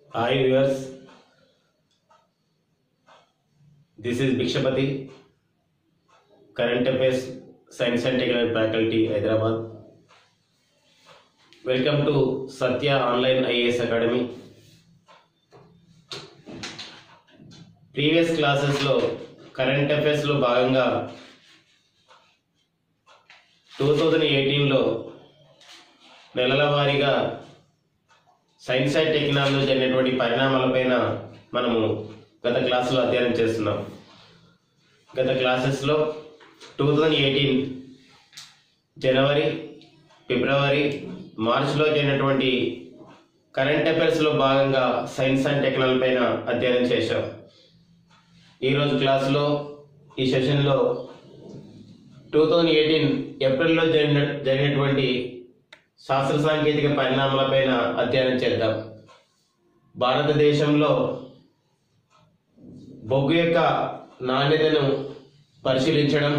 hi viewers this is Bhikshapathi current affairs science and technology faculty Hyderabad welcome to Satya online IAS academy previous క్లాసెస్లో current అఫైర్స్లో భాగంగా two thousand ఎయిటీన్లో నెలల వారీగా science and technology జరిగినటువంటి పరిణామాలపైన మనము గత క్లాసులో అధ్యయనం చేస్తున్నాం గత క్లాసెస్లో టూ థౌజండ్ ఎయిటీన్ జనవరి ఫిబ్రవరి మార్చిలో జరిగినటువంటి కరెంట్ అఫైర్స్లో భాగంగా సైన్స్ అండ్ టెక్నాలజీ పైన అధ్యయనం చేశాం ఈరోజు క్లాసులో ఈ సెషన్లో టూ థౌజండ్ ఎయిటీన్ ఏప్రిల్లో జరిగిన జరిగినటువంటి శాస్త్ర సాంకేతిక పరిణామాలపైన అధ్యయనం చేద్దాం భారతదేశంలో బొగ్గు యొక్క నాణ్యతను పరిశీలించడం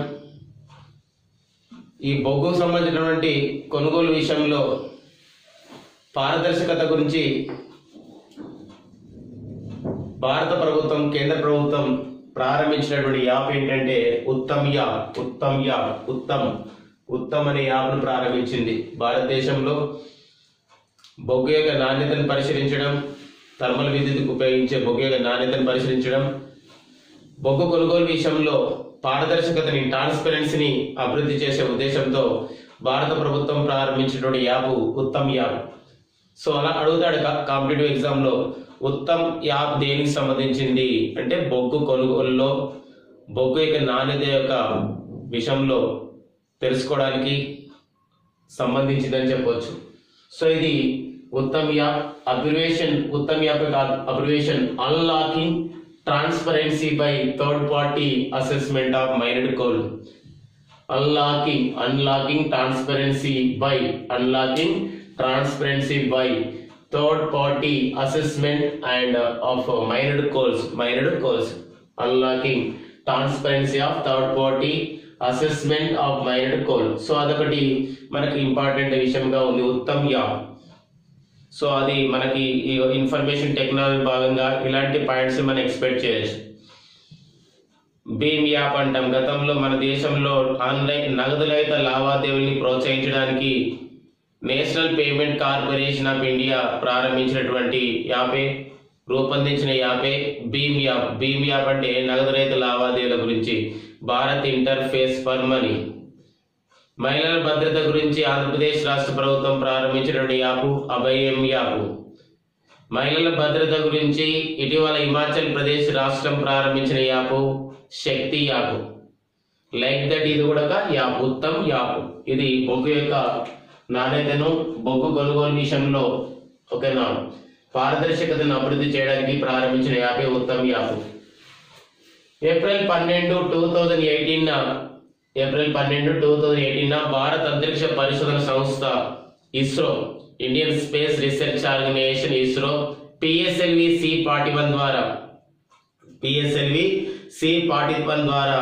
ఈ బొగ్గుకు సంబంధించినటువంటి కొనుగోలు విషయంలో పారదర్శకత గురించి భారత ప్రభుత్వం కేంద్ర ప్రభుత్వం ప్రారంభించినటువంటి యాప్ ఏంటంటే ఉత్తమ్ యాప్ ఉత్తమ్ యాప్ ఉత్తమ్ ఉత్తమ్ అనే యాప్ను ప్రారంభించింది భారతదేశంలో బొగ్గు యొక్క నాణ్యతను పరిశీలించడం థర్మల్ విద్యుత్కు ఉపయోగించే బొగ్గు యొక్క నాణ్యతను పరిశీలించడం బొగ్గు కొనుగోలు విషయంలో పారదర్శకతని ట్రాన్స్పరెన్సీని అభివృద్ధి చేసే ఉద్దేశంతో భారత ప్రభుత్వం ప్రారంభించినటువంటి యాప్ ఉత్తమ్ యాప్ సో అలా అడుగుతాడు కాంపిటేటివ్ ఎగ్జామ్ లో ఉత్తమ్ యాప్ దేనికి సంబంధించింది అంటే బొగ్గు కొనుగోలులో బొగ్గు యొక్క నాణ్యత యొక్క విషయంలో తెలుసుకోవడానికి సంబంధించిందని చెప్పవచ్చు సో ఇది Uttam app abbreviation Uttam app యొక్క abbreviation unlocking transparency by third party assessment of mined coal unlocking unlocking transparency by unlocking transparency by third party assessment and uh, of uh, mined coals mined coals unlocking transparency of third party assessment of mined coal so అదొకటి మనకి important విషయంగా ఉంది Uttam app so అది మనకి ఈ information technology భాగంగా ఇలాంటి points మనం ఎక్స్పెక్ట్ చేయొచ్చు భీమ్ యాప్ అంటాం గతంలో మన దేశంలో ఆన్లైన్ నగదురహిత లావాదేవీల్ని ప్రోత్సహించడానికి national payment corporation of India ప్రారంభించినటువంటి యాపే రూపొందించిన యాపే భీమ్ యాప్ భీమ్ యాప్ అంటే నగదురహిత లావాదేవీల గురించి భారత్ ఇంటర్ఫేస్ ఫర్ మనీ మహిళల భద్రత గురించి ఆంధ్రప్రదేశ్ రాష్ట్ర ప్రభుత్వం ప్రారంభించినటువంటి యాప్ అభయం యాప్ మహిళల భద్రత గురించి ఇటీవల హిమాచల్ ప్రదేశ్ రాష్ట్రం ప్రారంభించిన app Shakti app like that ఇది కూడా ఒక యాప్ ఉత్తమ్ యాప్ ఇది బొగ్గు యొక్క నాణ్యతను బొగ్గు కొనుగోలు విషయంలో ఓకేనా పారదర్శకతను అభివృద్ధి చేయడానికి ప్రారంభించిన యాపే ఉత్తమ్ యాప్ ఏప్రిల్ పన్నెండు టూ థౌజండ్ ఎయిటీన్ ఏప్రిల్ పన్నెండు టూ థౌజండ్ ఎయిటీన్ భారత అంతరిక్ష పరిశోధన సంస్థ ISRO Indian space research organisation ISRO PSLV C forty one ద్వారా పిఎస్ఎల్వి సి ఫార్టీ వన్ ద్వారా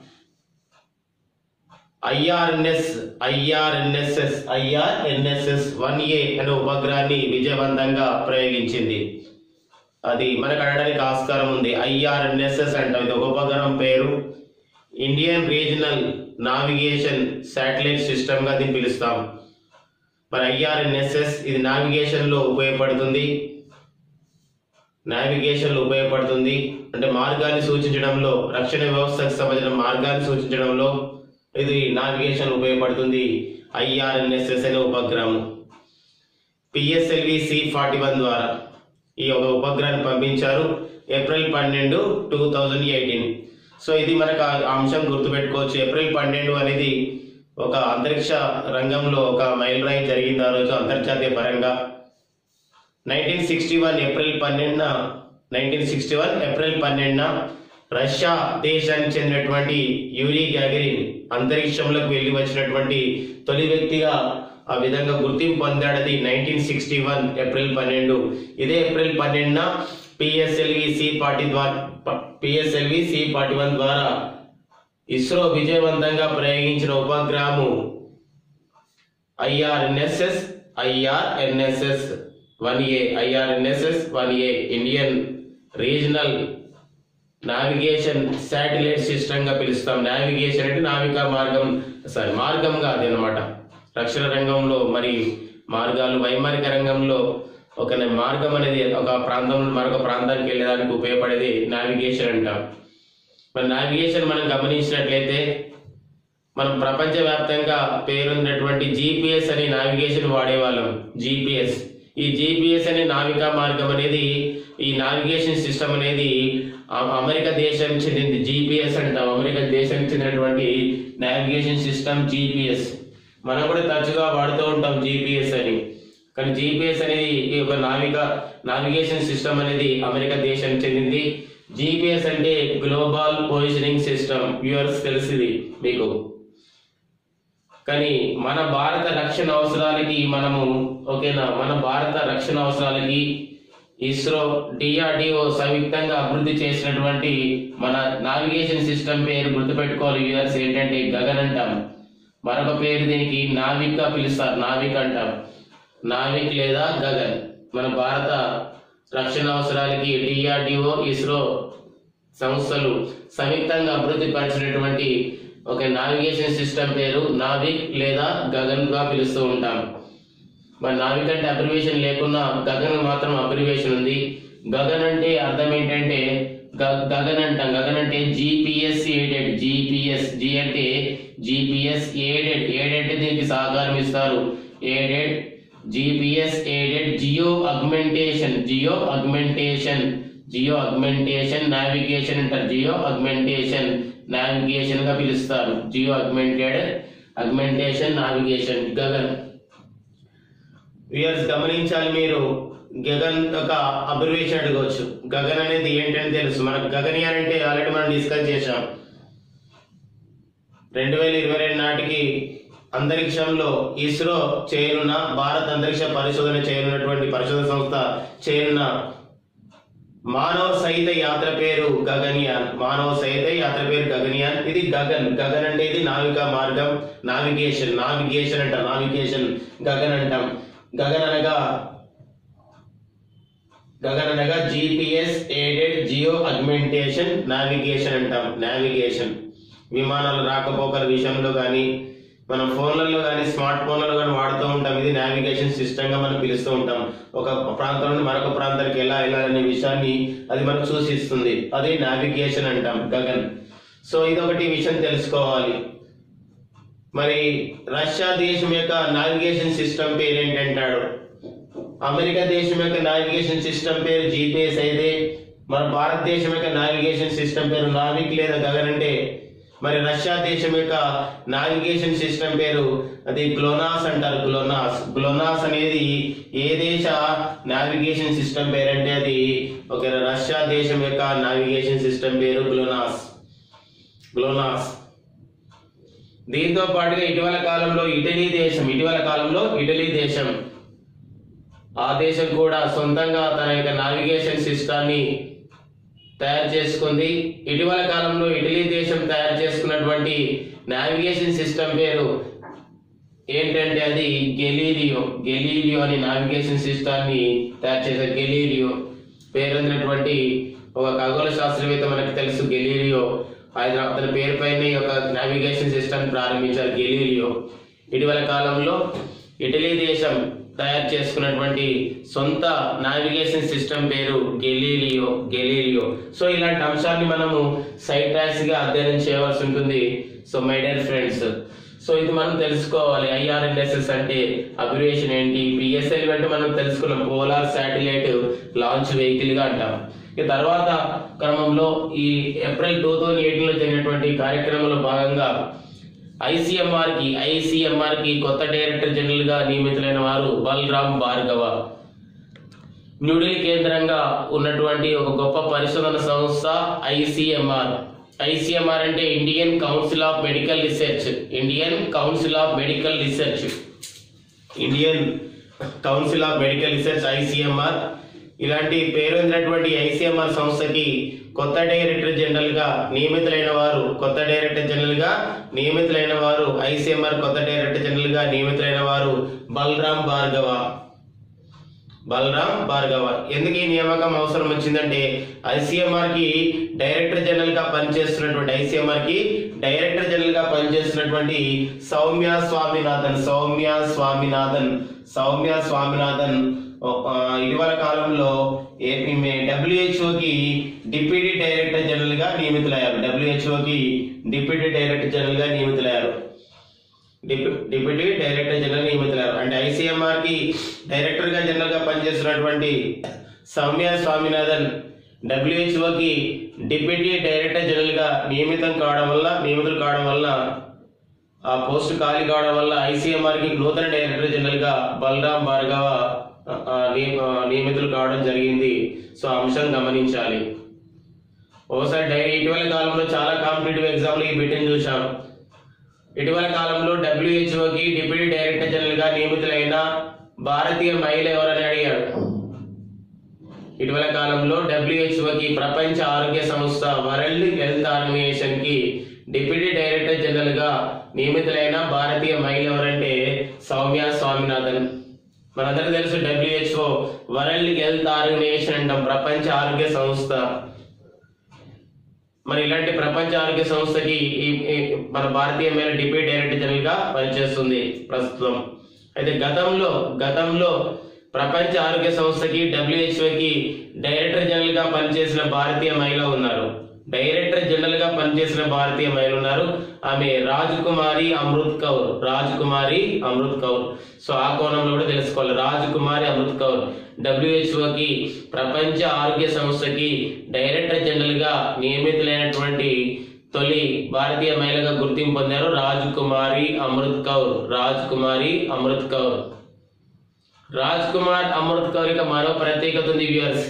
IRNS IRNSS IRNSS one A అనే ఉపగ్రహాన్ని విజయవంతంగా ప్రయోగించింది అది మనకు అడగడానికి ఆస్కారం ఉంది ఐఆర్ఎన్ఎస్ఎస్ అంటాం ఇది ఒక ఉపగ్రహం పేరు Indian regional navigation satellite system గా దీన్ని పిలుస్తాం మరి ఐఆర్ఎన్ఎస్ఎస్ ఇది నావిగేషన్ లో ఉపయోగపడుతుంది నావిగేషన్ లో ఉపయోగపడుతుంది అంటే మార్గాన్ని సూచించడంలో రక్షణ వ్యవస్థకు సంబంధించిన మార్గాన్ని సూచించడంలో ఇది నావిగేషన్ ఉపయోగపడుతుంది ఐఆర్ఎన్ఎస్ఎస్ అనే ఉపగ్రహం పిఎస్ఎల్వి సి ఫార్టీ వన్ ద్వారా ఈ ఒక ఉపగ్రహాన్ని పంపించారు ఏప్రిల్ పన్నెండు టూ థౌజండ్ ఎయిటీన్ సో ఇది మనకు ఆ అంశం గుర్తుపెట్టుకోవచ్చు ఏప్రిల్ పన్నెండు అనేది ఒక అంతరిక్ష రంగంలో ఒక మైలురాయి జరిగింది ఆ రోజు అంతర్జాతీయ పరంగా నైన్టీన్ సిక్స్టీ వన్ ఏప్రిల్ పన్నెండున నైన్టీన్ సిక్స్టీ వన్ ఏప్రిల్ పన్నెండున రష్యా దేశానికి చెందినటువంటి యూరీ గ్యాగరిన్ అంతరిక్షంలోకి వెళ్ళి వచ్చినటువంటి తొలి వ్యక్తిగా ఆ విధంగా గుర్తింపు పొందాడది నైన్టీన్ సిక్స్టీ వన్ ఏప్రిల్ పన్నెండు ఇదే ఏప్రిల్ పన్నెండున పిఎస్ఎల్వి సి ఫార్టీ ద్వారా పిఎస్ఎల్వి సి ఫార్టీ వన్ ద్వారా ఇస్రో విజయవంతంగా ప్రయోగించిన ఉపగ్రహము IRNSS IRNSS one A IRNSS one A Indian regional navigation satellite system గా పిలుస్తాం నావిగేషన్ అంటే నావికా మార్గం సారీ మార్గం కాదు అనమాట రక్షణ రంగంలో మరి మార్గాలు వైమానిక రంగంలో ఒక మార్గం అనేది ఒక ప్రాంతం నుండి మరొక ప్రాంతానికి వెళ్ళడానికి ఉపయోగపడేది నావిగేషన్ అంటాం మరి నావిగేషన్ మనం గమనించినట్లయితే మనం ప్రపంచవ్యాప్తంగా పేరున్నటువంటి జీపీఎస్ అనే నావిగేషన్ వాడేవాళ్ళం జీపీఎస్ ఈ జీపీఎస్ అనే నావికా మార్గం అనేది ఈ నావిగేషన్ సిస్టమ్ అనేది అ- అమెరికా దేశం చెందింది జీపీఎస్ అంటాం అమెరికా దేశానికి చెందినటువంటి నావిగేషన్ సిస్టమ్ జీపీఎస్ మనం కూడా తరచుగా వాడుతూ ఉంటాం జీపీఎస్ అని కానీ జీపీఎస్ అనేది ఈ ఒక నావిక నావిగేషన్ సిస్టమ్ అనేది అమెరికా దేశానికి చెందింది జీపీఎస్ అంటే గ్లోబల్ పొజిషనింగ్ సిస్టమ్ వ్యూవర్స్ తెలిసింది మీకు కానీ మన భారత రక్షణ అవసరాలకి మనము ఓకేనా మన భారత రక్షణ అవసరాలకి ఇస్రో డిఆర్డిఓ సంయుక్తంగా అభివృద్ధి చేసినటువంటి మన నావిగేషన్ సిస్టమ్ పేరు గుర్తుపెట్టుకోవాలి వ్యూవర్స్ ఏంటంటే గగన్ అంటాం మరొక పేరు దీనికి నావిక్ గా పిలుస్తారు నావిక్ అంటాం నావిక్ లేదా గగన్ మన భారత రక్షణ అవసరాలకి డిఆర్డిఓ ఇస్రో సంస్థలు సంయుక్తంగా అభివృద్ధి పరిచినటువంటి ఒక నావిగేషన్ సిస్టమ్ పేరు నావిక్ లేదా గగన్ గా పిలుస్తూ ఉంటాం మరి నావిక్ అంటే అబ్రివేషన్ లేకున్నా గగన్ మాత్రం అబ్రివేషన్ ఉంది గగన్ అంటే అర్థం ఏంటంటే గ- గగన్ అంటాం గగన్ అంటే జిపిఎస్ ఎయిడెడ్ జిపిఎస్ జి అంటే జిపిఎస్ ఎయిడెడ్ ఎయిడెడ్ అంటే దీనికి సహకారం ఇస్తారు aided GPS aided geo augmentation geo augmentation geo augmentation navigation అంటారు జియో అగ్మెంటేషన్ నావిగేషన్ గా పిలుస్తారు geo augmented augmentation navigation Gagan viewers గమనించాలి మీరు గగన్ ఒక అబ్రివేషన్ అడగవచ్చు గగన్ అనేది ఏంటని తెలుసు మనకు గగన్యాన్ అంటే ఆల్రెడీ మనం డిస్కస్ చేశాం రెండు వేల ఇరవై రెండు నాటికి అంతరిక్షంలో ఇస్రో చేయనున్న భారత అంతరిక్ష పరిశోధన చేయనున్నటువంటి పరిశోధన సంస్థ చేయనున్న మానవ సహిత యాత్ర పేరు గగన్యాన్ మానవ సహిత యాత్ర పేరు గగన్యాన్ ఇది గగన్ గగన్ అంటే ఇది నావికా మార్గం నావిగేషన్ నావిగేషన్ అంటాం నావిగేషన్ గగన్ అంటాం గగన్ అనగా గగన్ అనగా GPS aided geo augmentation navigation అంటాం నావిగేషన్ విమానాల రాకపోకల విషయంలో కానీ మనం ఫోన్లలో కానీ స్మార్ట్ ఫోన్లలో కానీ వాడుతూ ఉంటాం ఇది నావిగేషన్ సిస్టమ్ గా మనం పిలుస్తూ ఉంటాం ఒక ప్రాంతం నుండి మరొక ప్రాంతానికి ఎలా వెళ్ళాలనే విషయాన్ని అది మనకు సూచిస్తుంది అదే నావిగేషన్ అంటాం గగన్ సో ఇదొకటి విషయం తెలుసుకోవాలి మరి రష్యా దేశం యొక్క నావిగేషన్ సిస్టమ్ పేరు ఏంటంటాడు అమెరికా దేశం యొక్క నావిగేషన్ సిస్టమ్ పేరు జీపీఎస్ అయితే మన భారతదేశం యొక్క నావిగేషన్ సిస్టమ్ పేరు నావిక్ లేదా గగన్ అంటే మరి రష్యా దేశం యొక్క నావిగేషన్ సిస్టమ్ పేరు అది గ్లోనాస్ అంటారు గ్లోనాస్ గ్లోనాస్ అనేది ఏ దేశ నావిగేషన్ సిస్టమ్ పేరు అంటే అది ఒక రష్యా దేశం యొక్క నావిగేషన్ సిస్టమ్ పేరు గ్లోనాస్ గ్లోనాస్ దీంతో పాటుగా ఇటీవల కాలంలో ఇటలీ దేశం ఇటీవల కాలంలో ఇటలీ దేశం ఆ దేశం కూడా సొంతంగా తన యొక్క నావిగేషన్ సిస్టాన్ని తయారు చేసుకుంది ఇటీవల కాలంలో ఇటలీ దేశం తయారు చేసుకున్నటువంటి నావిగేషన్ సిస్టమ్ పేరు ఏంటంటే అది గెలీలియో గెలీలియో అనే నావిగేషన్ సిస్టాన్ని తయారు చేశారు గెలీలియో పేరొందినటువంటి ఒక ఖగోళ శాస్త్రవేత్త మనకు తెలుసు గెలీలియో ఆయన అతని పేరు పైన ఈ యొక్క నావిగేషన్ సిస్టమ్ ప్రారంభించారు గెలీలియో ఇటీవల కాలంలో ఇటలీ దేశం తయారు చేసుకున్నటువంటి సొంత నావిగేషన్ సిస్టమ్ పేరు గెలీలియో గెలీలియో సో ఇలాంటి అంశాన్ని మనము సైట్ గా అధ్యయనం చేయవలసి ఉంటుంది so my dear friends so ఇది మనం తెలుసుకోవాలి ఐఆర్ఎన్ఎస్ఎస్ అంటే అబ్రివేషన్ ఏంటి పిఎస్ఎల్ అంటే మనం తెలుసుకున్నాం పోలార్ శాటిలైట్ లాంచ్ వెహికల్ గా అంటాం ఈ తర్వాత క్రమంలో ఈ ఏప్రిల్ టూ థౌజండ్ ఎయిటీన్ లో జరిగినటువంటి కార్యక్రమంలో భాగంగా ఐసీఎంఆర్ కి ఐసీఎంఆర్ కి కొత్త డైరెక్టర్ జనరల్ గా నియమితులైన వారు బలరామ్ భార్గవ న్యూఢిల్లీ కేంద్రంగా ఉన్నటువంటి ఒక గొప్ప పరిశోధన సంస్థ ఐసీఎంఆర్ ఐసీఎంఆర్ అంటే Indian council of medical research Indian council of medical research Indian council of medical research ICMR ఇలాంటి పేరొందినటువంటి ఐసీఎంఆర్ సంస్థకి కొత్త డైరెక్టర్ జనరల్ గా నియమితులైన వారు కొత్త డైరెక్టర్ జనరల్ గా నియమితులైన వారు ఐసీఎంఆర్ కొత్త డైరెక్టర్ జనరల్ గా నియమితులైన వారు బలరాం భార్గవ బలరాం భార్గవ ఎందుకు ఈ నియామకం అవసరం వచ్చిందంటే ఐసీఎంఆర్ కి డైరెక్టర్ జనరల్ గా పనిచేస్తున్నటువంటి ఐసీఎంఆర్ కి డైరెక్టర్ జనరల్ గా పనిచేస్తున్నటువంటి సౌమ్య స్వామినాథన్ సౌమ్య స్వామినాథన్ సౌమ్య స్వామినాథన్ ఆ, ఇటీవల కాలంలో డబ్ల్యూహెచ్ఓకి డిప్యూటీ డైరెక్టర్ జనరల్ గా నియమితులయ్యారు డబ్ల్యూహెచ్ఓకి డిప్యూటీ డైరెక్టర్ జనరల్ గా నియమితులయ్యారు డిప్యూ- డిప్యూటీ డైరెక్టర్ జనరల్ నియమితులయ్యారు అంటే ఐసీఎంఆర్ కి డైరెక్టర్ గా జనరల్ గా పనిచేస్తున్నటువంటి సౌమ్య స్వామినాథన్ డబ్ల్యూహెచ్ఓకి డిప్యూటీ డైరెక్టర్ జనరల్ గా నియమితం కావడం వల్ల నియమితులు కావడం వల్ల ఆ పోస్ట్ ఖాళీ కావడం వల్ల ఐసీఎంఆర్ కి నూతన డైరెక్టర్ జనరల్ గా బలరాం భార్గవ ఆ, ఆ, నియ- ఆ, నియమితులు కావడం జరిగింది సో ఆ అంశం గమనించాలి ఒకసారి డై ఇటీవల కాలంలో చాలా కాంపిటేటివ్ ఎగ్జామ్లు ఈ బిట్ని చూశాం ఇటీవల కాలంలో డబ్ల్యూహెచ్ఓకి డిప్యూటీ డైరెక్టర్ జనరల్ గా నియమితులైన భారతీయ మహిళ ఎవరని అడిగాడు ఇటీవల కాలంలో డబ్ల్యూహెచ్ఓకి ప్రపంచ ఆరోగ్య సంస్థ వరల్డ్ హెల్త్ ఆర్గనైజేషన్ కి డిప్యూటీ డైరెక్టర్ జనరల్ గా నియమితులైన భారతీయ మహిళ ఎవరంటే సౌమ్య స్వామినాథన్ మనందరికీ తెలుసు డబ్ల్యూహెచ్ఓ వరల్డ్ హెల్త్ ఆర్గనైజేషన్ అంటాం ప్రపంచ ఆరోగ్య సంస్థ మరి ఇలాంటి ప్రపంచ ఆరోగ్య సంస్థకి ఈ- ఈ మన భారతీయ మేర డిప్యూటీ డైరెక్టర్ జనరల్ గా పనిచేస్తుంది ప్రస్తుతం అయితే గతంలో గతంలో ప్రపంచ ఆరోగ్య సంస్థకి డబ్ల్యూహెచ్ఓకి డైరెక్టర్ జనరల్ గా పనిచేసిన భారతీయ మహిళ ఉన్నారు డైరెక్టర్ జనరల్ గా పనిచేసిన భారతీయ మహిళ ఉన్నారు ఆమె రాజకుమారి అమృత్ కౌర్ రాజకుమారి అమృత్ కౌర్ సో ఆ కోణంలో కూడా తెలుసుకోవాలి రాజకుమారి అమృత్ కౌర్ డబ్ల్యూహెచ్ఓకి ప్రపంచ ఆరోగ్య సంస్థకి డైరెక్టర్ జనరల్ గా నియమితులైనటువంటి తొలి భారతీయ మహిళగా గుర్తింపు పొందారు రాజకుమారి అమృత్ కౌర్ రాజకుమారి అమృత్ కౌర్ రాజ్ కుమార్ అమృత్ కౌర్ యొక్క మరో ప్రత్యేకత ఉంది వ్యూవర్స్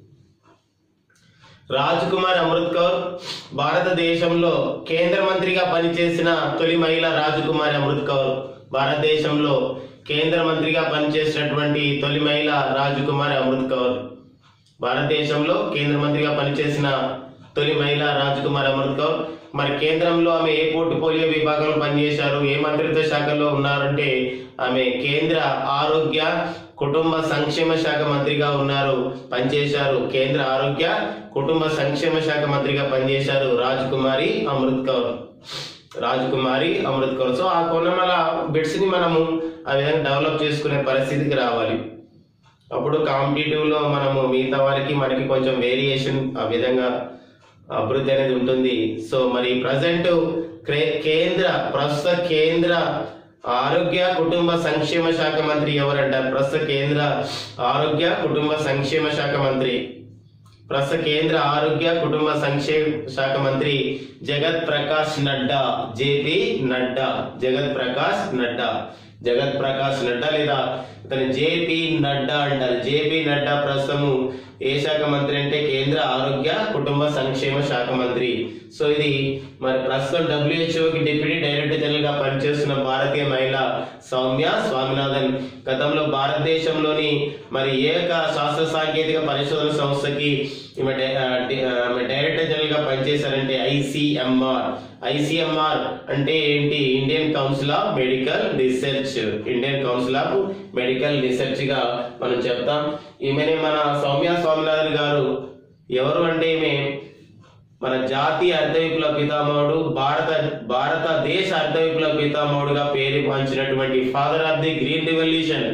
రాజ్ కుమార్ అమృత్ కౌర్ భారతదేశంలో కేంద్ర మంత్రిగా పనిచేసిన తొలి మహిళ రాజకుమారి అమృత్ కౌర్ భారతదేశంలో కేంద్ర మంత్రిగా పనిచేసినటువంటి తొలి మహిళ రాజకుమారి అమృత్ కౌర్ భారతదేశంలో కేంద్ర మంత్రిగా పనిచేసిన తొలి మహిళ రాజకుమార్ అమృత్ కౌర్ మరి కేంద్రంలో ఆమె ఏ పోర్ట్ఫోలియో విభాగంలో పనిచేశారు ఏ మంత్రిత్వ శాఖలో ఉన్నారంటే ఆమె కేంద్ర ఆరోగ్య కుటుంబ సంక్షేమ శాఖ మంత్రిగా ఉన్నారు పనిచేశారు కేంద్ర ఆరోగ్య కుటుంబ సంక్షేమ శాఖ మంత్రిగా పనిచేశారు రాజకుమారి అమృత్ కౌర్ రాజకుమారి అమృత్ కౌర్ సో ఆ కోణమల బిట్స్ ని మనము ఆ విధంగా డెవలప్ చేసుకునే పరిస్థితికి రావాలి అప్పుడు కాంపిటేటివ్ లో మనము మిగతా వారికి మనకి కొంచెం వేరియేషన్ ఆ విధంగా అభివృద్ధి అనేది ఉంటుంది సో మరి ప్రజెంట్ కేంద్ర ప్రస్తుత కేంద్ర ఆరోగ్య కుటుంబ సంక్షేమ శాఖ మంత్రి ఎవరంటారు ప్రస్తుత కేంద్ర ఆరోగ్య కుటుంబ సంక్షేమ శాఖ మంత్రి ప్రస్తుత కేంద్ర ఆరోగ్య కుటుంబ సంక్షేమ శాఖ మంత్రి జగత్ ప్రకాష్ నడ్డా జేపీ నడ్డా జగత్ ప్రకాష్ నడ్డా జగత్ ప్రకాష్ నడ్డా లేదా ఇతను జేపీ నడ్డా అంటారు జేపీ నడ్డా ప్రస్తుతము ఏ శాఖ మంత్రి అంటే కేంద్ర ఆరోగ్య కుటుంబ సంక్షేమ శాఖ మంత్రి సో ఇది మరి ప్రస్తుతం డబ్ల్యూహెచ్ఓకి డిప్యూటీ డైరెక్టర్ జనరల్ గా పనిచేస్తున్న భారతీయ మహిళ సౌమ్య స్వామినాథన్ గతంలో భారతదేశంలోని మరి ఏక శాస్త్ర సాంకేతిక పరిశోధన సంస్థకి ఈమె డై- ఆ, డి- ఆ, ఆమె డైరెక్టర్ జనరల్ గా పనిచేశారంటే ఐసిఎంఆర్ ఐసిఎంఆర్ అంటే ఏంటి Indian council of medical research Indian council of medical research గా మనం చెప్తాం ఈమెనే మన సౌమ్య స్వామినాథన్ గారు ఎవరు అంటే ఈమె మన జాతీయ అర్ధ విప్లవ పితామహుడు భారత భారతదేశ అర్ధ విప్లవ పితామహుడుగా పేరు పంచినటువంటి father of the green revolution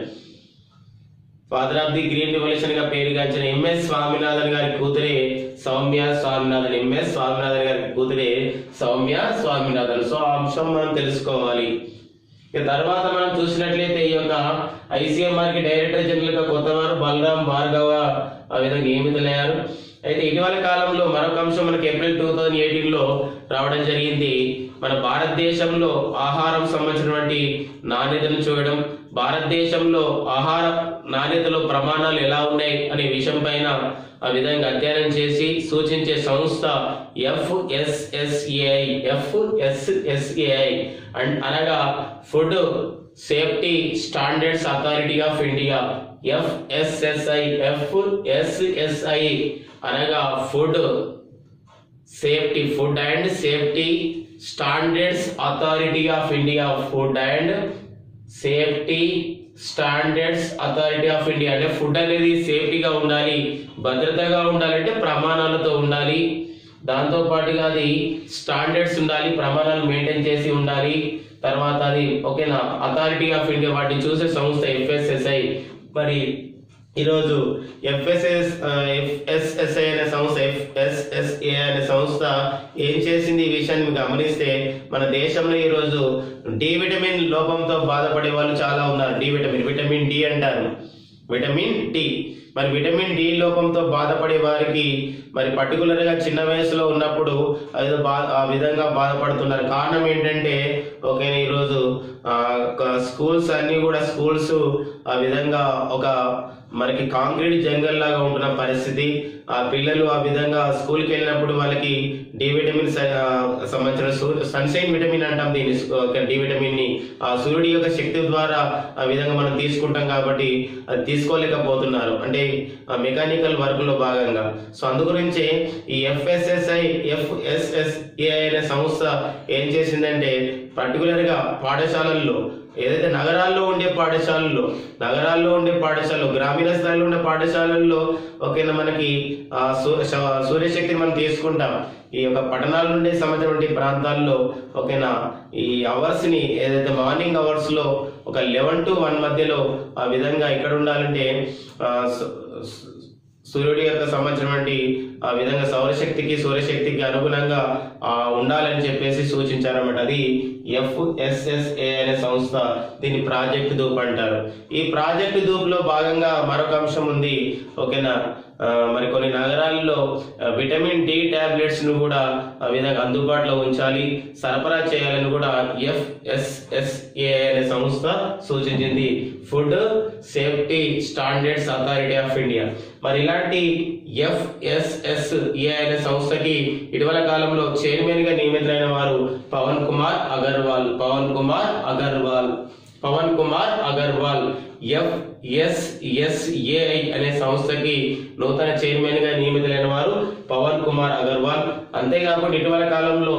father of the green revolution గా పేరుగాంచిన ఎంఎస్ స్వామినాథన్ గారి కూతురే సౌమ్య స్వామినాథన్ ఎంఎస్ స్వామినాథన్ గారి కూతురే సౌమ్య స్వామినాథన్ సో ఆ అంశం మనం తెలుసుకోవాలి ఇక తర్వాత మనం చూసినట్లయితే ఈ యొక్క ఐసీఎంఆర్ కి డైరెక్టర్ జనరల్ గా కొత్తవారు బలరాం భార్గవ ఆ విధంగా నియమితులయ్యారు అయితే ఇటీవల కాలంలో మరొక అంశం మనకి ఏప్రిల్ టూ థౌజండ్ ఎయిటీన్ లో రావడం జరిగింది మన భారతదేశంలో ఆహారం సంబంధించినటువంటి నాణ్యతను చూడడం భారతదేశంలో ఆహార నాణ్యతలో ప్రమాణాలు ఎలా ఉన్నాయి అనే విషయం పైన ఆ విధంగా అధ్యయనం చేసి సూచించే సంస్థ ఎఫ్ఎస్ఎస్ఏఐ ఎఫ్ఎస్ఎస్ఏఐ అండ్ అనగా food safety standards authority of India FSSI FSSI అనగా food safety food and safety standards authority of India food and safety standards authority of India అంటే ఫుడ్ అనేది సేఫ్టీగా ఉండాలి భద్రతగా ఉండాలంటే ప్రమాణాలతో ఉండాలి దాంతో పాటుగా అది స్టాండర్డ్స్ ఉండాలి ప్రమాణాలు మెయింటైన్ చేసి ఉండాలి తర్వాత అది ఓకేనా అథారిటీ ఆఫ్ ఇండియా వాటిని చూసే సంస్థ ఎఫ్ఎస్ఎస్ఐ మరి ఈరోజు ఎఫ్ఎస్ఎస్ ఎఫ్ఎస్ఎస్ఐ అనే సంస్థ ఎఫ్ఎస్ఎస్ఏ అనే సంస్థ ఏం చేసింది ఈ విషయాన్ని మీరు గమనిస్తే మన దేశంలో ఈరోజు డి విటమిన్ లోపంతో బాధపడే వాళ్ళు చాలా ఉన్నారు డి విటమిన్ విటమిన్ డి అంటారు విటమిన్ డి మరి విటమిన్ డి లోపంతో బాధపడే వారికి మరి పర్టికులర్ గా చిన్న వయసులో ఉన్నప్పుడు అది బా ఆ విధంగా బాధపడుతున్నారు కారణం ఏంటంటే ఓకే ఈరోజు ఆ, ఒక స్కూల్స్ అన్ని కూడా స్కూల్స్ ఆ విధంగా ఒక మనకి కాంక్రీట్ జంగల్ లాగా ఉంటున్న పరిస్థితి ఆ పిల్లలు ఆ విధంగా స్కూల్కి వెళ్ళినప్పుడు వాళ్ళకి డి విటమిన్ స- ఆ, సంబంధించిన సన్షైన్ విటమిన్ అంటాం దీన్ని ఒక డి విటమిన్ ని ఆ సూర్యుడి యొక్క శక్తి ద్వారా ఆ విధంగా మనం తీసుకుంటాం కాబట్టి అది తీసుకోలేకపోతున్నారు అంటే మెకానికల్ వర్క్ లో భాగంగా సో అందు గురించే ఈ ఎఫ్ఎస్ఎస్ఐ ఎఫ్ఎస్ఎస్ఏ అనే సంస్థ ఏం చేసిందంటే పర్టికులర్ గా పాఠశాలల్లో ఏదైతే నగరాల్లో ఉండే పాఠశాలల్లో నగరాల్లో ఉండే పాఠశాలలు గ్రామీణ స్థాయిలో ఉండే పాఠశాలల్లో ఓకేనా మనకి ఆ సూ- శ- సూర్యశక్తిని మనం తీసుకుంటాం ఈ యొక్క పట్టణాల నుండి సంబంధించిన ప్రాంతాల్లో ఓకేనా ఈ అవర్స్ ని ఏదైతే మార్నింగ్ అవర్స్ లో ఒక లెవెన్ టు వన్ మధ్యలో ఆ విధంగా ఇక్కడ ఉండాలంటే ఆ, సు- సు- సూర్యుడి యొక్క సంబంధించినటువంటి ఆ విధంగా సౌరశక్తికి సూర్యశక్తికి అనుగుణంగా ఆ ఉండాలని చెప్పేసి సూచించారన్నమాట అది ఎఫ్ఎస్ఎస్ఏ అనే సంస్థ దీన్ని ప్రాజెక్ట్ దూప్ అంటారు ఈ ప్రాజెక్ట్ దూప్ లో భాగంగా మరొక అంశం ఉంది ఓకేనా ఆ, మరి కొన్ని నగరాల్లో ఆ, విటమిన్ డి టాబ్లెట్స్ ను కూడా ఆ విధంగా అందుబాటులో ఉంచాలి సరఫరా చేయాలని కూడా ఎఫ్ఎస్ఎస్ఏ అనే సంస్థ సూచించింది food safety standards authority of India మరి ఇలాంటి ఎఫ్ఎస్ఎస్ఏ అనే సంస్థకి ఇటీవల కాలంలో చైర్మన్ గా నియమితులైన వారు పవన్ కుమార్ అగర్వాల్ పవన్ కుమార్ అగర్వాల్ పవన్ కుమార్ అగర్వాల్ ఎఫ్ఎస్ఎస్ఏఐ అనే సంస్థకి నూతన చైర్మన్ గా నియమితులైన వారు పవన్ కుమార్ అగర్వాల్ అంతేకాకుండా ఇటీవల కాలంలో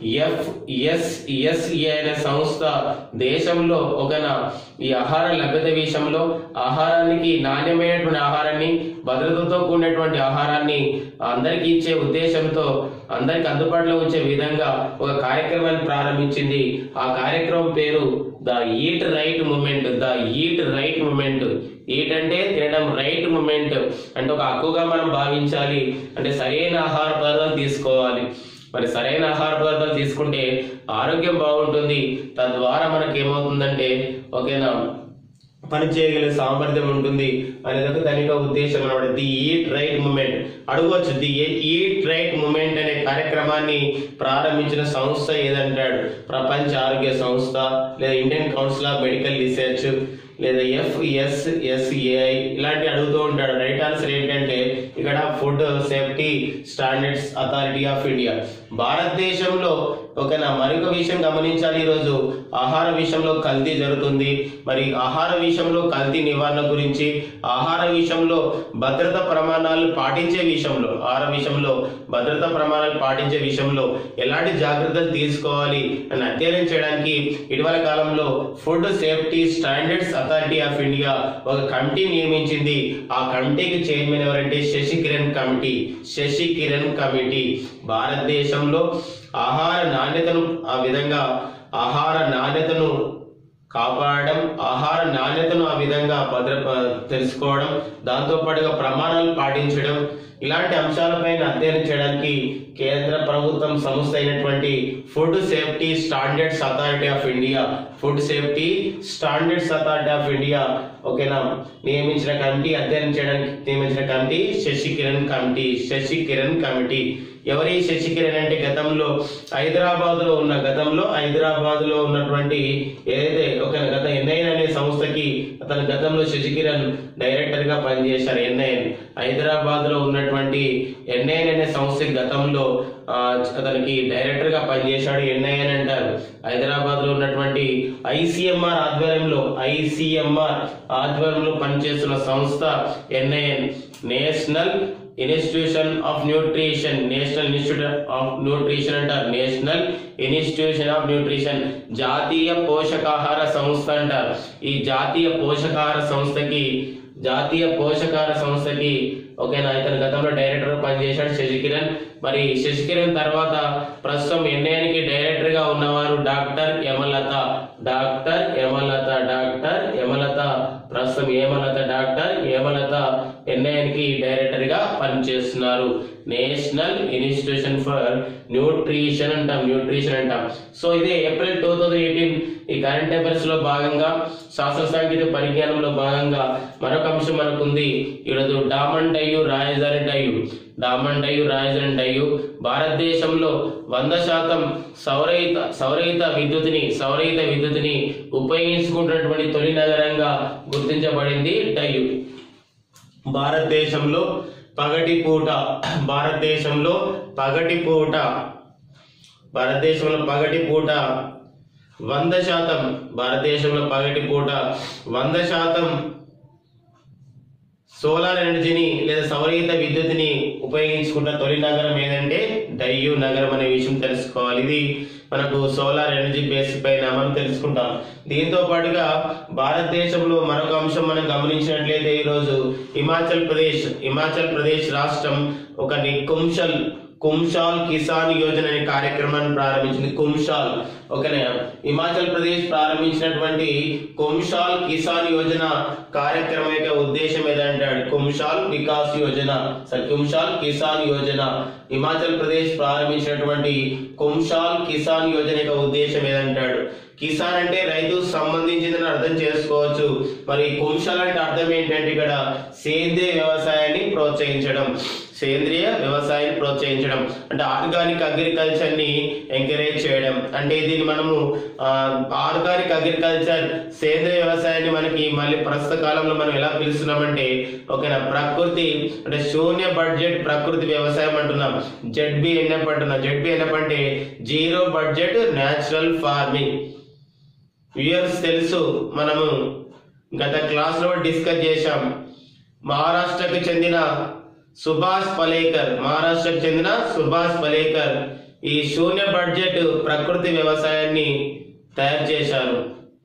ఎఫ్ఎస్ఎస్ఏ అనే సంస్థ దేశంలో ఒక ఈ ఆహార లభ్యత విషయంలో ఆహారానికి నాణ్యమైనటువంటి ఆహారాన్ని భద్రతతో కూడినటువంటి ఆహారాన్ని అందరికీ ఇచ్చే ఉద్దేశంతో అందరికి అందుబాటులో ఉంచే విధంగా ఒక కార్యక్రమాన్ని ప్రారంభించింది ఆ కార్యక్రమం పేరు the eat right movement the eat right movement eat అంటే తినడం రైట్ మూమెంట్ అంటే ఒక హక్కుగా మనం భావించాలి అంటే సరైన ఆహార పదార్థాలు తీసుకోవాలి మరి సరైన ఆహార పదార్థాలు తీసుకుంటే ఆరోగ్యం బాగుంటుంది తద్వారా మనకి ఏమవుతుందంటే ఓకేనా పని చేయగల సామర్థ్యం ఉంటుంది అనేది దాని యొక్క ఉద్దేశం అనమాట ది ఈట్ రైట్ మూమెంట్ అడగవచ్చు ది ఈట్ రైట్ మూమెంట్ అనే కార్యక్రమాన్ని ప్రారంభించిన సంస్థ ఏదంటాడు ప్రపంచ ఆరోగ్య సంస్థ లేదా Indian council of medical research లేదా ఎఫ్ఎస్ఎస్ఏఐ ఇలాంటి అడుగుతూ ఉంటాడు రైట్ ఆన్సర్ ఏంటంటే ఇక్కడ food safety standards authority of India భారతదేశంలో ఓకేనా మరొక విషయం గమనించాలి ఈరోజు ఆహార విషయంలో కల్తీ జరుగుతుంది మరి ఆహార విషయంలో కల్తీ నివారణ గురించి ఆహార విషయంలో భద్రత ప్రమాణాలు పాటించే విషయంలో ఆహార విషయంలో భద్రత ప్రమాణాలు పాటించే విషయంలో ఎలాంటి జాగ్రత్తలు తీసుకోవాలి అని అధ్యయనం చేయడానికి ఇటీవల కాలంలో food safety standards authority of India ఒక కమిటీ నియమించింది ఆ కమిటీకి చైర్మన్ ఎవరంటే శశి కిరణ్ కమిటీ శశి కిరణ్ కమిటీ భారతదేశంలో ఆహార నాణ్యతను ఆ విధంగా ఆహార నాణ్యతను కాపాడడం ఆహార నాణ్యతను ఆ విధంగా భద్ర తెలుసుకోవడం దాంతో పాటుగా ప్రమాణాలు పాటించడం ఇలాంటి అంశాలపైన అధ్యయనం చేయడానికి కేంద్ర ప్రభుత్వం సంస్థ అయినటువంటి food safety standards authority of India food safety standards authority of India ఓకేనా నియమించిన కమిటీ అధ్యయనం చేయడానికి నియమించిన committee Shashi Kiran committee Shashi Kiran committee ఎవరి శశి కిరణ్ అంటే గతంలో హైదరాబాద్ లో ఉన్న గతంలో హైదరాబాద్ లో ఉన్నటువంటి ఏదైతే ఒక గత ఎన్ఐఎన్ అనే సంస్థకి అతను గతంలో శశి కిరణ్ డైరెక్టర్ గా పనిచేశారు ఎన్ఐఎన్ హైదరాబాద్ లో ఉన్నటువంటి ఎన్ఐఎన్ అనే సంస్థకి గతంలో ఆ, అతనికి డైరెక్టర్ గా పనిచేశాడు ఎన్ఐఎన్ అంటారు హైదరాబాద్ లో ఉన్నటువంటి ఐసిఎంఆర్ ఆధ్వర్యంలో ఐసిఎంఆర్ ఆధ్వర్యంలో పనిచేస్తున్న సంస్థ NIN national institution of nutrition national institute of nutrition అంటారు నేషనల్ ఇన్స్టిట్యూషన్ ఆఫ్ న్యూట్రిషన్ జాతీయ పోషకాహార సంస్థ అంటారు ఈ జాతీయ పోషకాహార సంస్థకి జాతీయ పోషకాహార సంస్థకి ఓకేనా ఇతను గతంలో డైరెక్టర్ పనిచేశాడు శశికిరణ్ మరి శశికిరణ్ తర్వాత ప్రస్తుతం ఎన్ఐఎన్కి డైరెక్టర్ గా ఉన్నవారు doctor Yamalatha doctor Yamalatha doctor Yamalatha ప్రస్తుతం ఏమలత డాక్టర్ ఏమలత ఎన్ఐఎన్ కి డైరెక్టర్ గా పనిచేస్తున్నారు నేషనల్ ఇన్స్టిట్యూషన్ ఫర్ న్యూట్రిషన్ అంటాం న్యూట్రిషన్ అంటాం సో ఇదే ఏప్రిల్ టూ థౌజండ్ ఎయిటీన్ ఈ కరెంట్ అఫైర్స్ లో భాగంగా శాస్త్ర సాంకేతిక పరిజ్ఞానంలో భాగంగా మరొక అంశం మనకు ఉంది ఈరోజు డామన్ డయ్యు రాయజారి డయ్యు డామన్ డయ్యు రాయజారి డయ్యు భారతదేశంలో వంద శాతం సౌరహిత సౌరహిత విద్యుత్ని సౌరహిత విద్యుత్ని ఉపయోగించుకుంటున్నటువంటి తొలి నగరంగా గుర్తించబడింది డయ్యు భారతదేశంలో పగటి పూట భారతదేశంలో పగటి పూట భారతదేశంలో పగటి పూట వంద శాతం భారతదేశంలో పగటి పూట వంద శాతం సోలార్ ఎనర్జీని లేదా సౌరహిత విద్యుత్ని ఉపయోగించుకున్న తొలి నగరం ఏదంటే డయ్యూ నగరం అనే విషయం తెలుసుకోవాలి ఇది మనకు సోలార్ ఎనర్జీ బేస్ పైన మనం తెలుసుకుంటాం దీంతో పాటుగా భారతదేశంలో మరొక అంశం మనం గమనించినట్లయితే ఈరోజు హిమాచల్ ప్రదేశ్ హిమాచల్ ప్రదేశ్ రాష్ట్రం ఒక కుంశల్ కుంశాల్ కిసాన్ యోజన అనే కార్యక్రమాన్ని ప్రారంభించింది కుంశాల్ ఓకేనా హిమాచల్ ప్రదేశ్ ప్రారంభించినటువంటి కుంశాల్ కిసాన్ యోజన కార్యక్రమం యొక్క ఉద్దేశం ఏదంటాడు కుంశాల్ వికాస్ యోజన సరే కుంశాల్ కిసాన్ యోజన హిమాచల్ ప్రదేశ్ ప్రారంభించినటువంటి కుంశాల్ కిసాన్ యోజన యొక్క ఉద్దేశం ఏదంటాడు కిసాన్ అంటే రైతు సంబంధించిందని అర్థం చేసుకోవచ్చు మరి కుంశాల్ అంటే అర్థం ఏంటంటే ఇక్కడ సేంద్రియ వ్యవసాయాన్ని ప్రోత్సహించడం సేంద్రియ వ్యవసాయాన్ని ప్రోత్సహించడం అంటే ఆర్గానిక్ అగ్రికల్చర్ ని ఎంకరేజ్ చేయడం అంటే దీన్ని మనము ఆర్గానిక్ అగ్రికల్చర్ సేంద్రియ వ్యవసాయాన్ని మనకి మళ్ళీ ప్రస్తుత కాలంలో మనం ఎలా పిలుస్తున్నామంటే ఓకేనా ప్రకృతి అంటే శూన్య బడ్జెట్ ప్రకృతి వ్యవసాయం అంటున్నాం జెడ్బి ఎన్ఎఫ్ అంటున్నాం జెడ్బి ఎన్ఎఫ్ అంటే zero budget natural farming viewers తెలుసు మనము గత క్లాస్ లో డిస్కస్ చేశాం మహారాష్ట్రకు చెందిన సుభాష్ పలేకర్ మహారాష్ట్రకు చెందిన సుభాష్ పలేకర్ ఈ శూన్య బడ్జెట్ ప్రకృతి వ్యవసాయాన్ని తయారు చేశారు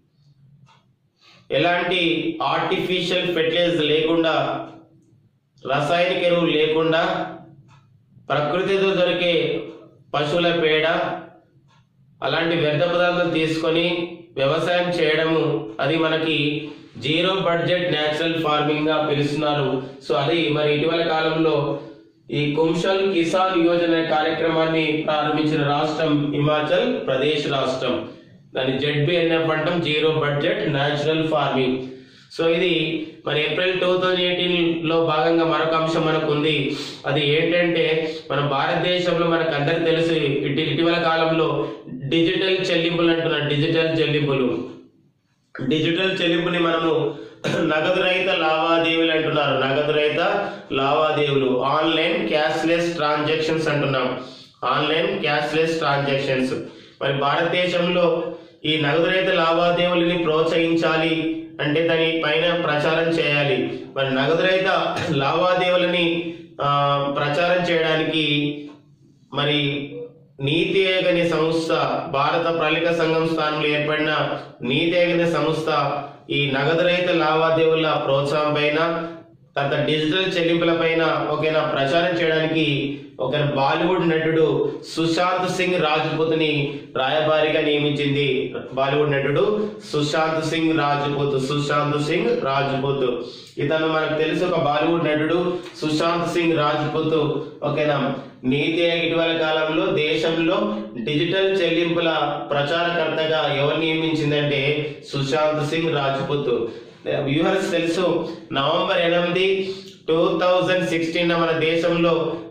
ఎలాంటి ఆర్టిఫిషియల్ ఫెర్టిలైజర్ లేకుండా రసాయనిక ఎరువులు లేకుండా ప్రకృతితో దొరికే పశువుల పేడ అలాంటి వ్యర్థ పదార్థాలు తీసుకొని వ్యవసాయం చేయడము అది మనకి జీరో బడ్జెట్ న్యాచురల్ ఫార్మింగ్ గా పిలుస్తున్నారు సో అది మరి ఇటీవల కాలంలో ఈ కుంశల్ కిసాన్ యోజన అనే కార్యక్రమాన్ని ప్రారంభించిన రాష్ట్రం హిమాచల్ ప్రదేశ్ రాష్ట్రం దాని జెడ్బిఎన్ఎఫ్ అంటాం zero budget natural farming so ఇది మరి ఏప్రిల్ టూ థౌజండ్ ఎయిటీన్ లో భాగంగా మరొక అంశం మనకు ఉంది అది ఏంటంటే మన భారతదేశంలో మనకు అందరికి తెలుసు ఇటీ ఇటీవల కాలంలో డిజిటల్ చెల్లింపులు అంటున్నారు డిజిటల్ చెల్లింపులు డిజిటల్ చెల్లింపుని మనము నగదు రహిత లావాదేవీలు అంటున్నారు నగదు రహిత లావాదేవీలు ఆన్లైన్ క్యాష్లెస్ ట్రాన్సాక్షన్స్ అంటున్నాం ఆన్లైన్ క్యాష్లెస్ ట్రాన్సాక్షన్స్ మరి భారతదేశంలో ఈ నగదు రహిత లావాదేవీలని ప్రోత్సహించాలి అంటే దాని పైన ప్రచారం చేయాలి మరి నగదు రహిత లావాదేవీలని ఆ, ప్రచారం చేయడానికి మరి నీతి ఆయోగ్ అనే సంస్థ భారత ప్రణాళిక సంఘం స్థానంలో ఏర్పడిన నీతి ఆయోగ్ అనే సంస్థ ఈ నగదు రహిత లావాదేవీల ప్రోత్సాహం పైన తర్వాత డిజిటల్ చెల్లింపుల పైన ఒకైనా ప్రచారం చేయడానికి ఒక బాలీవుడ్ నటుడు సుశాంత్ సింగ్ రాజ్పూత్ ని రాయబారిగా నియమించింది బాలీవుడ్ నటుడు సుశాంత్ సింగ్ రాజ్పూత్ సుశాంత్ సింగ్ రాజ్పూత్ ఇతను మనకు తెలుసు ఒక బాలీవుడ్ నటుడు సుశాంత్ సింగ్ రాజ్పూత్ ఓకేనా నీతి ఆయోగ్ ఇటీవల కాలంలో దేశంలో డిజిటల్ చెల్లింపుల ప్రచారకర్తగా ఎవరు నియమించిందంటే సుశాంత్ సింగ్ రాజ్పూత్ వ్యూహర్స్ తెలుసు నవంబర్ ఎనిమిది టూ థౌజండ్ సిక్స్టీన్ మన దేశంలో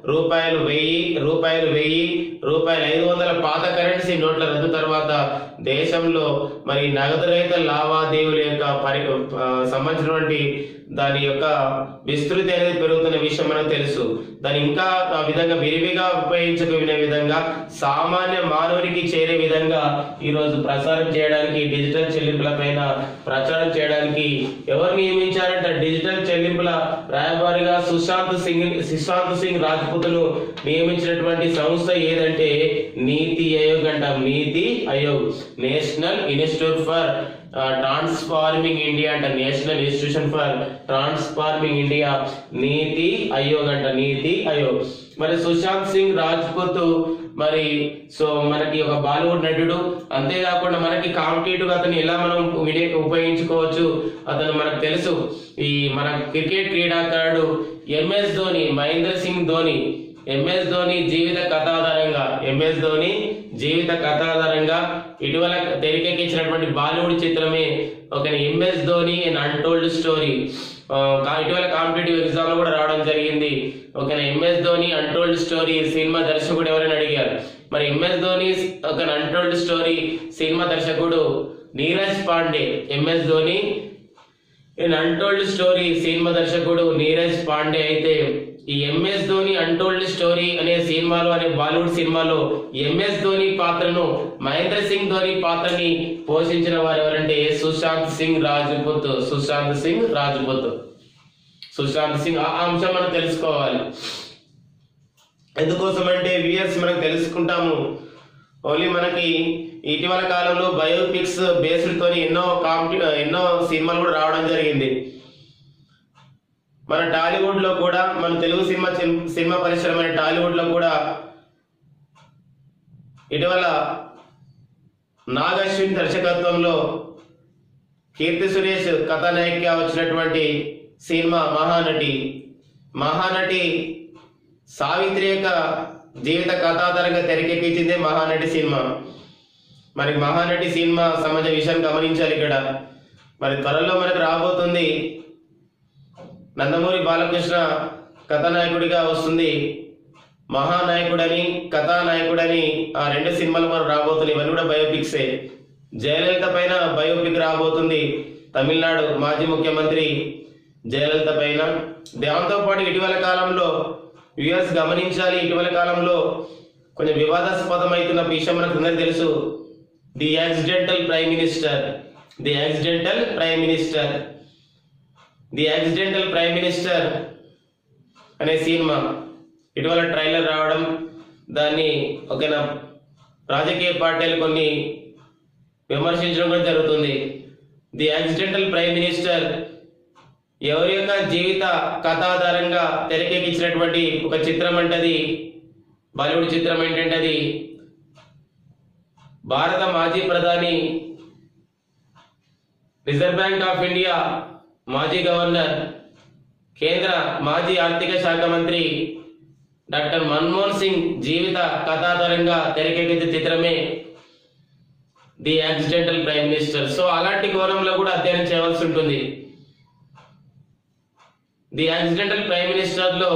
రూపాయలు వెయ్యి రూపాయలు వెయ్యి రూపాయలు ఐదు వందల పాత కరెన్సీ నోట్ల రద్దు తర్వాత దేశంలో మరి నగదు రహిత లావాదేవీల యొక్క పరి ఆ, సంబంధించినటువంటి దాని యొక్క విస్తృతి అనేది పెరుగుతున్న విషయం మనకు తెలుసు దాన్ని ఇంకా ఆ విధంగా విరివిగా ఉపయోగించుకునే విధంగా సామాన్య మానవునికి చేరే విధంగా ఈ రోజు ప్రసారం చేయడానికి డిజిటల్ చెల్లింపుల పైన ప్రచారం చేయడానికి ఎవరు నియమించారంటే డిజిటల్ చెల్లింపుల రాయబారిగా సుశాంత్ సింగ్ సుశాంత్ సింగ్ రాజ్పుత్ను నియమించినటువంటి సంస్థ ఏదంటే నీతి ఆయోగ్ అంటాం NITI Aayog national institute for transforming India అంట national institution for transforming India NITI Aayog అంట నీతి ఆయోగ్ మరి సుశాంత్ సింగ్ రాజ్పుత్ మరి సో మనకి ఒక బాలీవుడ్ నటుడు అంతేకాకుండా మనకి కాంపిటేటివ్ అతను ఎలా మనం వినే- ఉపయోగించుకోవచ్చు అతను మనకు తెలుసు ఈ మన క్రికెట్ క్రీడాకారుడు ఎంఎస్ ధోని మహేంద్ర సింగ్ ధోని ఎంఎస్ ధోని జీవిత కథాధారంగా ఎంఎస్ ధోని జీవిత కథాధారంగా ఇటీవల తెరకెక్కించినటువంటి బాలీవుడ్ చిత్రమే ఒక MS Dhoni and untold story ఇటీవల కాంపిటేటివ్ ఎగ్జామ్ లో కూడా రావడం జరిగింది ఒక MS Dhoni untold story cinema దర్శకుడు ఎవరైనా అడిగారు మరి ఎంఎస్ ధోని ఒక అన్టోల్డ్ స్టోరీ సినిమా దర్శకుడు Neeraj Pandey MS Dhoni in untold story cinema దర్శకుడు నీరజ్ పాండే అయితే ఈ ఎంఎస్ ధోని అన్టోల్డ్ స్టోరీ అనే సినిమాలో అనే బాలీవుడ్ సినిమాలో ఎంఎస్ ధోని పాత్రను మహేంద్ర సింగ్ ధోని పాత్రని పోషించిన వారు ఎవరంటే సుశాంత్ సింగ్ రాజ్పుత్ సుశాంత్ సింగ్ రాజ్పుత్ సుశాంత్ సింగ్ ఆ అంశం మనం తెలుసుకోవాలి ఎందుకోసం అంటే వియర్స్ మనకు తెలుసుకుంటాము ఓన్లీ మనకి ఇటీవల కాలంలో బయోపిక్స్ బేస్డ్ తోని ఎన్నో కాంపి ఎన్నో సినిమాలు కూడా రావడం జరిగింది మన టాలీవుడ్ లో కూడా మన తెలుగు సినిమా చిన్- సినిమా పరిశ్రమ అయిన టాలీవుడ్ లో కూడా ఇటీవల నాగశ్విన్ దర్శకత్వంలో కీర్తి సురేష్ కథానాయికగా వచ్చినటువంటి సినిమా మహానటి మహానటి సావిత్రి యొక్క జీవిత కథాధారంగా తెరకెక్కించిందే మహానటి సినిమా మరి మహానటి సినిమా సమాజ విషయం గమనించాలి ఇక్కడ మరి త్వరలో మనకు రాబోతుంది నందమూరి బాలకృష్ణ కథానాయకుడిగా వస్తుంది మహానాయకుడని కథానాయకుడని ఆ రెండు సినిమాలు మనం రాబోతున్నాయి ఇవన్నీ కూడా బయోపిక్సే జయలలిత పైన బయోపిక్ రాబోతుంది తమిళనాడు మాజీ ముఖ్యమంత్రి జయలలిత పైన దాంతో పాటు ఇటీవల కాలంలో యుఎస్ గమనించాలి ఇటీవల కాలంలో కొంచెం వివాదాస్పదమవుతున్న విషయం మనకు అందరికీ తెలుసు the accidental prime minister the accidental prime minister the accidental prime minister అనే సినిమా ఇటీవల ట్రైలర్ రావడం దాన్ని ఒక రాజకీయ పార్టీలు కొన్ని విమర్శించడం కూడా జరుగుతుంది ది యాక్సిడెంటల్ ప్రైమ్ మినిస్టర్ ఎవరి యొక్క జీవిత కథాధారంగా తెరకెక్కించినటువంటి ఒక చిత్రం అంటే అది బాలీవుడ్ చిత్రం ఏంటంటే అది భారత మాజీ ప్రధాని రిజర్వ్ బ్యాంక్ ఆఫ్ ఇండియా మాజీ గవర్నర్ కేంద్ర మాజీ ఆర్థిక శాఖ మంత్రి డాక్టర్ మన్మోహన్ సింగ్ జీవిత కథాధారంగా తెరకెక్కించిన చిత్రమే the accidental prime minister so అలాంటి కోణంలో కూడా అధ్యయనం చేయవలసి ఉంటుంది ది యాక్సిడెంటల్ ప్రైమ్ మినిస్టర్ లో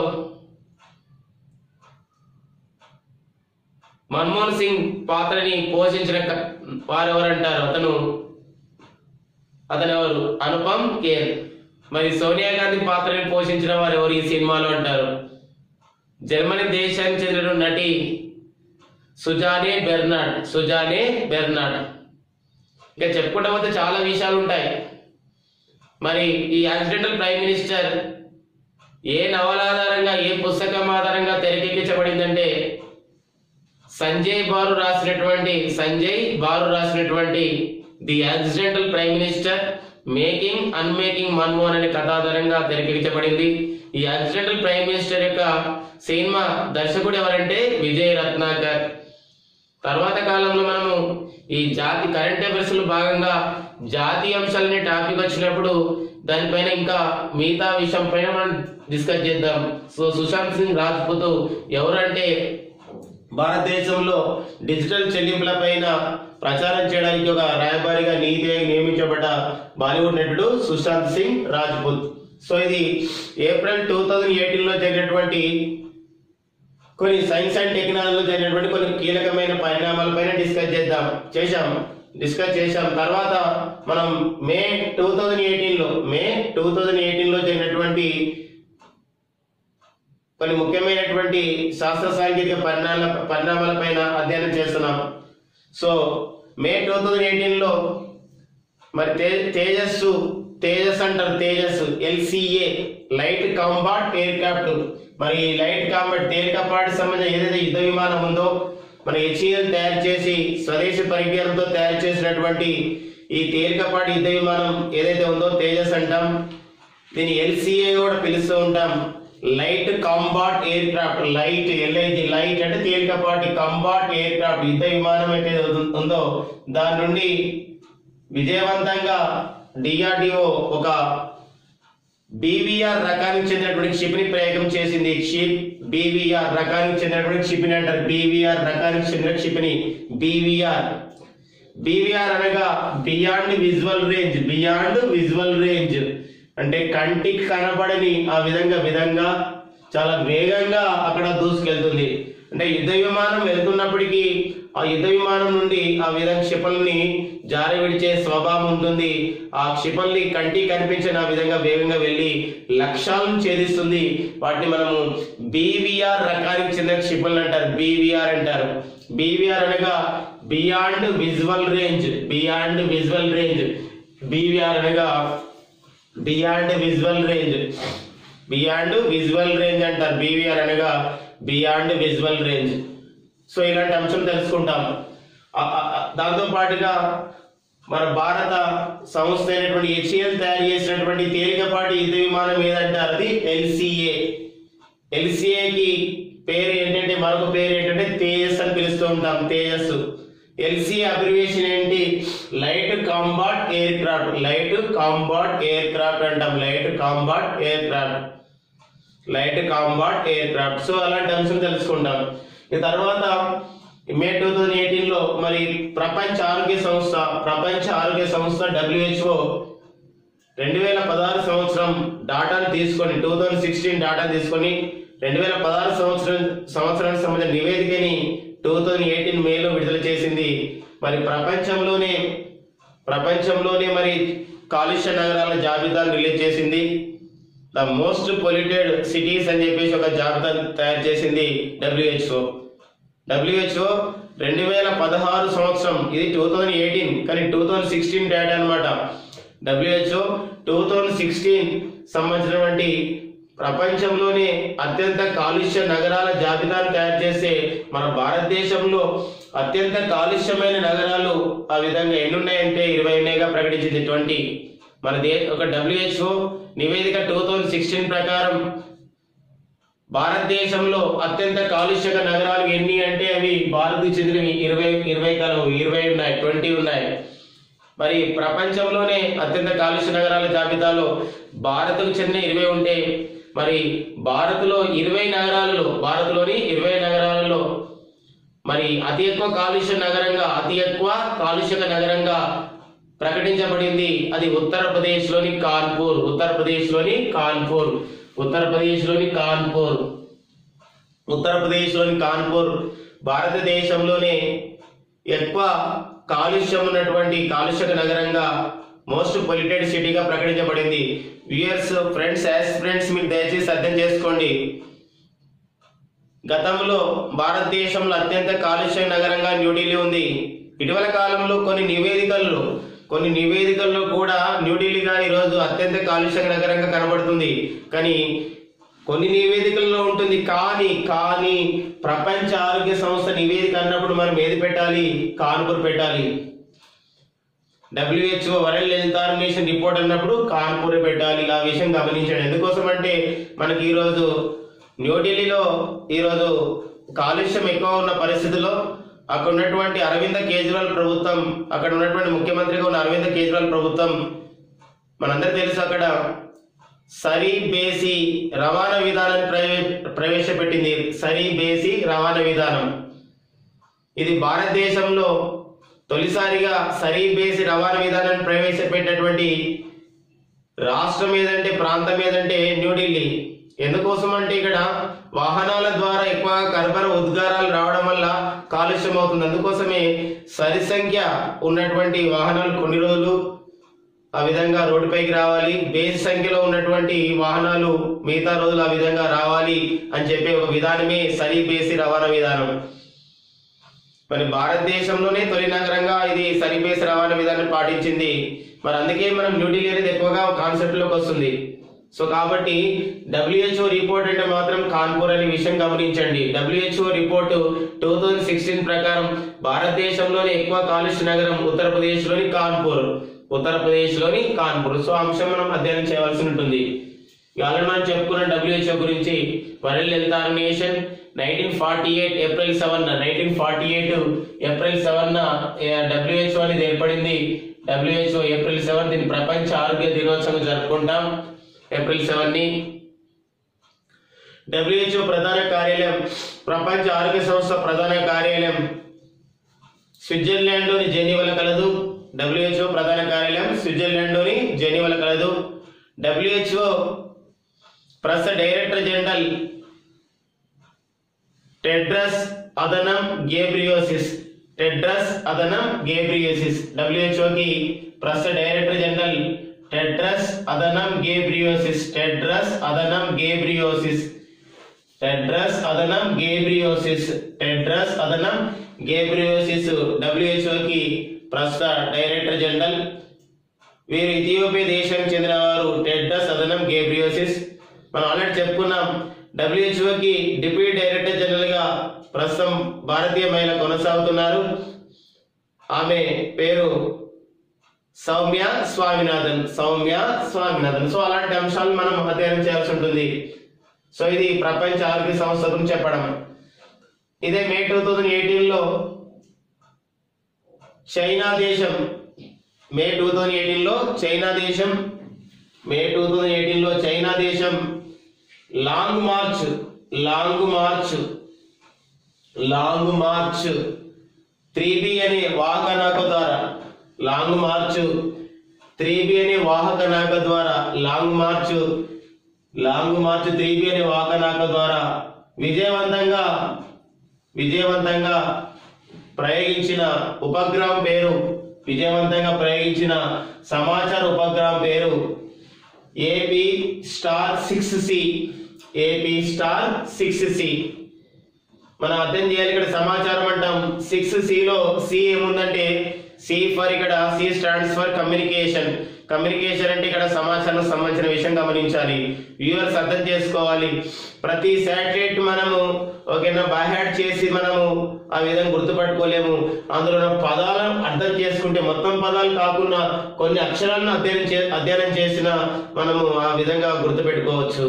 మన్మోహన్ సింగ్ పాత్రని పోషించిన క- వారు ఎవరంటారు అతను అతను ఎవరు అనుపమ్ ఖేర్ మరి సోనియా గాంధీ పాత్రని పోషించిన వారు ఎవరు ఈ సినిమాలో అంటారు జర్మనీ దేశానికి చెందిన నటి సుజానే బెర్నాడ్ సుజానే బెర్నాడ్ ఇంకా చెప్పుకుంటా పోతే చాలా విషయాలు ఉంటాయి మరి ఈ యాక్సిడెంటల్ ప్రైమ్ మినిస్టర్ ఏ నవల ఆధారంగా ఏ పుస్తకం ఆధారంగా తెరకెక్కించబడిందంటే సంజయ్ బారు రాసినటువంటి సంజయ్ బారు రాసినటువంటి the accidental prime minister making unmaking Manmohan అనే కథాధారంగా తెరకెక్కించబడింది ఈ యాక్సిడెంటల్ ప్రైమ్ మినిస్టర్ యొక్క సినిమా దర్శకుడు ఎవరంటే విజయ్ రత్నాకర్ తర్వాత కాలంలో మనము ఈ జాతి కరెంట్ అఫైర్స్ లో భాగంగా జాతీయ అంశాలనే టాపిక్ వచ్చినప్పుడు దానిపైన ఇంకా మిగతా విషయం పైన మనం డిస్కస్ చేద్దాం సో సుశాంత్ సింగ్ రాజ్పుత్ ఎవరంటే భారతదేశంలో డిజిటల్ చెల్లింపుల పైన ప్రచారం చేయడానికి ఒక రాయబారిగా నీతి ఆయోగ్ నియమించబడ్డ బాలీవుడ్ నటుడు సుశాంత్ సింగ్ రాజ్పుత్ సో ఇది ఏప్రిల్ టూ థౌజండ్ ఎయిటీన్ లో జరిగినటువంటి కొన్ని సైన్స్ అండ్ టెక్నాలజీలో జరిగినటువంటి కొన్ని కీలకమైన పరిణామాలపైన డిస్కస్ చేద్దాం చేశాం డిస్కస్ చేశాం తర్వాత మనం మే టూ థౌజండ్ ఎయిటీన్లో మే టూ థౌజండ్ ఎయిటీన్లో జరిగినటువంటి కొన్ని ముఖ్యమైనటువంటి శాస్త్ర సాంకేతిక పరిణామాల పరిణామాలపైన అధ్యయనం చేస్తున్నాం సో మే టూ థౌజండ్ ఎయిటీన్లో మరి తే తేజస్సు తేజస్ అంటారు Tejas LCA light combat aircraft మరి ఈ లైట్ కాంబాట్ తేలికపాటి సంబంధించిన ఏదైతే యుద్ధ విమానం ఉందో మన హెచ్ఈఎల్ తయారు చేసి స్వదేశీ పరిజ్ఞానంతో తయారు చేసినటువంటి ఈ తేలికపాటి యుద్ధ విమానం ఏదైతే ఉందో తేజస్ అంటాం దీన్ని ఎల్సిఏ కూడా పిలుస్తూ ఉంటాం light combat aircraft light LIG light అంటే తేలికపాటి కాంబాట్ ఎయిర్ క్రాఫ్ట్ యుద్ధ విమానం అయితే ఉందో దాని నుండి విజయవంతంగా డిఆర్డిఓ ఒక బీవీఆర్ రకానికి చెందినటువంటి క్షిపణి ప్రయోగం చేసింది క్షిప్ బీవీఆర్ రకానికి చెందినటువంటి క్షిపణి అంటారు బీవీఆర్ రకానికి చెందిన క్షిపణి బీవీఆర్ బీవీఆర్ అనగా beyond visual range beyond visual range అంటే కంటికి కనబడని ఆ విధంగా విధంగా చాలా వేగంగా అక్కడ దూసుకెళ్తుంది అంటే యుద్ధ విమానం వెళ్తున్నప్పటికీ ఆ యుద్ధ విమానం నుండి ఆ విధంగా క్షిపల్ని జారి విడిచే స్వభావం ఉంటుంది ఆ క్షిపల్ని కంటికి కనిపించిన ఆ విధంగా వేగంగా వెళ్ళి లక్ష్యాలను ఛేదిస్తుంది వాటిని మనము బీవీఆర్ రకానికి చెందిన క్షిపణులు అంటారు బీవీఆర్ అంటారు బీవీఆర్ అనగా beyond visual range beyond visual range BVR అనగా beyond visual range beyond visual range అంటారు బీవీఆర్ అనగా బియాండ్ విజువల్ రేంజ్ సో ఇలాంటి అంశం తెలుసుకుంటాం ఆ- ఆ- ఆ- దాంతో పాటుగా మన భారత సంస్థ అయినటువంటి హెచ్ఏఎల్ తయారు చేసినటువంటి తేలికపాటి యుద్ధ విమానం ఏదంటారు అది ఎల్సిఏ ఎల్సిఏకి పేరు ఏంటంటే మరొక పేరు ఏంటంటే తేజస్ అని పిలుస్తూ ఉంటాం తేజస్ ఎల్సిఏ అబ్రివేషన్ ఏంటి light combat aircraft light combat aircraft అంటాం light combat aircraft light combat aircraft so అలాంటి అంశం తెలుసుకుంటాం ఈ తర్వాత మే టూ థౌజండ్ ఎయిటీన్ లో మరి ప్రపంచ ఆరోగ్య సంస్థ ప్రపంచ ఆరోగ్య సంస్థ డబ్ల్యూహెచ్ఓ రెండు వేల పదహారు సంవత్సరం డాటాను తీసుకొని టూ థౌజండ్ సిక్స్టీన్ డాటా తీసుకొని రెండు వేల పదహారు సంవత్సరం సంవత్సరానికి సంబంధించిన నివేదికని టూ థౌజండ్ ఎయిటీన్ మేలో విడుదల చేసింది మరి ప్రపంచంలోనే ప్రపంచంలోనే మరి కాలుష్య నగరాల జాబితాను రిలీజ్ చేసింది ద మోస్ట్ పొల్యూటెడ్ సిటీస్ అని చెప్పేసి ఒక జాబితాను తయారు చేసింది డబ్ల్యూహెచ్ఓ డబ్ల్యూహెచ్ఓ రెండు వేల పదహారు సంవత్సరం ఇది టూ థౌజండ్ ఎయిటీన్ కానీ టూ థౌజండ్ సిక్స్టీన్ డేటా అనమాట డబ్ల్యూహెచ్ఓ టూ థౌజండ్ సిక్స్టీన్ సంబంధించినటువంటి ప్రపంచంలోనే అత్యంత కాలుష్య నగరాల జాబితాను తయారు చేస్తే మన భారతదేశంలో అత్యంత కాలుష్యమైన నగరాలు ఆ విధంగా ఎన్ని ఉన్నాయంటే ఇరవై ఉన్నాయిగా ప్రకటించింది ట్వంటీ మన దే ఒక డబ్ల్యూహెచ్ఓ నివేదిక టూ థౌజండ్ సిక్స్టీన్ ప్రకారం భారతదేశంలో అత్యంత కాలుష్యక నగరాలు ఎన్ని అంటే అవి భారత్కు చెందినవి ఇరవై ఇరవై కలవు ఇరవై ఉన్నాయి ట్వంటీ ఉన్నాయి మరి ప్రపంచంలోనే అత్యంత కాలుష్య నగరాల జాబితాలో భారత్కు చెందిన ఇరవై ఉంటే మరి భారత్లో ఇరవై నగరాలలో భారత్లోని ఇరవై నగరాలలో మరి అతి ఎక్కువ కాలుష్య నగరంగా అతి ఎక్కువ కాలుష్యక నగరంగా ప్రకటించబడింది అది ఉత్తరప్రదేశ్ లోని కాన్పూర్ ఉత్తరప్రదేశ్ లోని కాన్పూర్ ఉత్తరప్రదేశ్ లోని కాన్పూర్ ఉత్తరప్రదేశ్ లోని కాన్పూర్ భారతదేశంలోనే ఎక్కువ కాలుష్యం ఉన్నటువంటి కాలుష్యక నగరంగా మోస్ట్ పొల్యూటెడ్ సిటీగా ప్రకటించబడింది వ్యూయర్స్ ఫ్రెండ్స్ యాజ్ ఫ్రెండ్స్ మీరు దయచేసి అర్థం చేసుకోండి గతంలో భారతదేశంలో అత్యంత కాలుష్య నగరంగా న్యూఢిల్లీ ఉంది ఇటీవల కాలంలో కొన్ని నివేదికల్లో కొన్ని నివేదికల్లో కూడా న్యూఢిల్లీగా ఈరోజు అత్యంత కాలుష్య నగరంగా కనబడుతుంది కానీ కొన్ని నివేదికల్లో ఉంటుంది కానీ కానీ ప్రపంచ ఆరోగ్య సంస్థ నివేదిక అన్నప్పుడు మనం ఏది పెట్టాలి కాన్పూర్ పెట్టాలి WHO world health organization report అన్నప్పుడు కాన్పూర్ పెట్టాలి ఆ విషయం గమనించండి ఎందుకోసం అంటే మనకి ఈరోజు న్యూఢిల్లీలో ఈరోజు కాలుష్యం ఎక్కువ ఉన్న పరిస్థితుల్లో అక్కడ ఉన్నటువంటి అరవింద కేజ్రీవాల్ ప్రభుత్వం అక్కడ ఉన్నటువంటి ముఖ్యమంత్రిగా ఉన్న అరవింద కేజ్రీవాల్ ప్రభుత్వం మనందరికీ తెలుసు అక్కడ సరి బేసి రవాణా విధానాన్ని ప్రవే ప్రవేశపెట్టింది సరి బేసి రవాణా విధానం ఇది భారతదేశంలో తొలిసారిగా సరి బేసి రవాణా విధానాన్ని ప్రవేశపెట్టినటువంటి రాష్ట్రం ఏదంటే ప్రాంతం ఏదంటే న్యూఢిల్లీ ఎందుకోసం అంటే ఇక్కడ వాహనాల ద్వారా ఎక్కువ కర్బన ఉద్గారాలు రావడం వల్ల కాలుష్యం అవుతుంది అందుకోసమే సరి సంఖ్య ఉన్నటువంటి వాహనాలు కొన్ని రోజులు ఆ విధంగా రోడ్డుపైకి రావాలి బేసి సంఖ్యలో ఉన్నటువంటి వాహనాలు మిగతా రోజులు ఆ విధంగా రావాలి అని చెప్పే ఒక విధానమే సరి బేసి రవాణా విధానం మరి భారతదేశంలోనే తొలి నగరంగా ఇది సరిబేసి రవాణా విధానం పాటించింది మరి అందుకే మనం న్యూఢిల్లీ అనేది ఎక్కువగా కాన్సెప్ట్ లోకి వస్తుంది సో కాబట్టి డబ్ల్యూహెచ్ఓ రిపోర్ట్ అంటే మాత్రం కాన్పూర్ అనే విషయం గమనించండి WHO report two thousand sixteen ప్రకారం భారతదేశంలోని ఎక్కువ కాలుష్య నగరం ఉత్తరప్రదేశ్ లోని కాన్పూర్ ఉత్తరప్రదేశ్ లోని కాన్పూర్ సో ఆ అంశం మనం అధ్యయనం చేయవలసి ఉంటుంది ఆల్రెడీ మనం చెప్పుకున్న డబ్ల్యూహెచ్ఓ గురించి world health organization nineteen forty eight April seven nineteen forty eight April seven WHO అనేది ఏర్పడింది డబ్ల్యూహెచ్ఓ ఏప్రిల్ సెవెన్ దీన్ని ప్రపంచ ఆరోగ్య దినోత్సవం జరుపుకుంటాం ఏప్రిల్ సెవెన్ ని డబ్ల్యూహెచ్ఓ ప్రధాన కార్యాలయం ప్రపంచ ఆరోగ్య సంస్థ ప్రధాన కార్యాలయం స్విట్జర్లాండ్ లోని జెనీవల కలదు డబ్ల్యూహెచ్ఓ ప్రధాన కార్యాలయం స్విట్జర్లాండ్ లోని జెనీవల కలదు డబ్ల్యూహెచ్ఓ ప్రస్తుత director general Tedros Adhanom Ghebreyesus Tedros Adhanom Ghebreyesus డబ్ల్యూహెచ్ఓకి ప్రస్తుత director general Tedros Adhanom Ghebreyesus Tedros Adhanom Ghebreyesus Tedros Adhanom Ghebreyesus Tedros Adhanom Ghebreyesus డబ్ల్యూహెచ్ఓకి ప్రస్తుత డైరెక్టర్ జనరల్ వీరు ఇథియోపియా దేశానికి చెందిన వారు టెడ్రస్ అదనం గేబ్రియోసిస్ మనం ఆల్రెడీ చెప్పుకున్నాం డబ్ల్యూహెచ్ఓకి డిప్యూటీ డైరెక్టర్ జనరల్ గా ప్రస్తుతం భారతీయ మహిళ కొనసాగుతున్నారు ఆమె పేరు సౌమ్య స్వామినాథన్ సౌమ్య స్వామినాథన్ సో అలాంటి అంశాలు మనం అధ్యయనం చేయాల్సి ఉంటుంది సో ఇది ప్రపంచ ఆరోగ్య సంస్థ గురించి చెప్పడం ఇదే మే టూ థౌజండ్ ఎయిటీన్ లో చైనా దేశం మే టూ థౌజండ్ ఎయిటీన్ లో చైనా దేశం మే టూ థౌజండ్ ఎయిటీన్ లో చైనా దేశం long march long march long march three B అనే వాహక నౌక ద్వారా లాంగ్ మార్చ్ త్రీ బి అనే వాహక నౌక ద్వారా long march long march three B అనే వాహక నౌక ద్వారా విజయవంతంగా విజయవంతంగా ప్రయోగించిన ఉపగ్రహం పేరు విజయవంతంగా ప్రయోగించిన సమాచార ఉపగ్రహం పేరు AP star six C AP star six C మనం అర్థం చేయాలి ఇక్కడ సమాచారం అంటాం సిక్స్ సిలో సి ఏముందంటే సి ఫర్ ఇక్కడ C stands for communication communication అంటే ఇక్కడ సమాచారం సంబంధించిన విషయం గమనించాలి వ్యూవర్స్ అర్థం చేసుకోవాలి ప్రతి శాటిలైట్ మనము ఓకేనా బైహాట్ చేసి మనము ఆ విధంగా గుర్తుపట్టుకోలేము అందులో ఉన్న పదాలను అర్థం చేసుకుంటే మొత్తం పదాలు కాకుండా కొన్ని అక్షరాలను అధ్యయనం చే అధ్యయనం చేసిన మనము ఆ విధంగా గుర్తుపెట్టుకోవచ్చు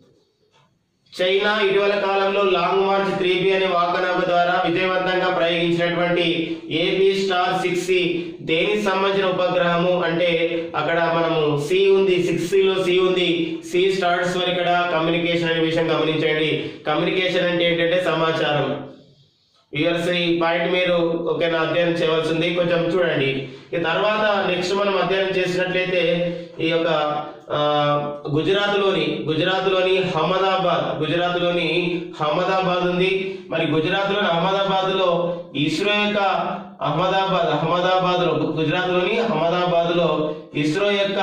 చైనా ఇటీవల కాలంలో లాంగ్ మార్చ్ త్రీ బి అనే వాహనౌక ద్వారా విజయవంతంగా ప్రయోగించినటువంటి ఏబి స్టార్ సిక్స్ సి దేనికి సంబంధించిన ఉపగ్రహము అంటే అక్కడ మనము సి ఉంది సిక్స్ సి లో సి ఉంది సి స్టార్ట్స్ వరకు ఇక్కడ కమ్యూనికేషన్ అనే విషయం గమనించండి కమ్యూనికేషన్ అంటే ఏంటంటే సమాచారం వ్యూవర్స్ ఈ పాయింట్ మీరు ఓకేనా అధ్యయనం చేయవలసింది కొంచెం చూడండి ఈ తర్వాత నెక్స్ట్ మనం అధ్యయనం చేసినట్లయితే ఈ యొక్క ఆ, గుజరాత్ లోని గుజరాత్ లోని అహ్మదాబాద్ గుజరాత్ లోని అహ్మదాబాద్ ఉంది మరి గుజరాత్ లోని అహ్మదాబాద్ లో ఇస్రో యొక్క అహ్మదాబాద్ అహ్మదాబాద్ లో గుజరాత్ లోని అహ్మదాబాద్ లో ఇస్రో యొక్క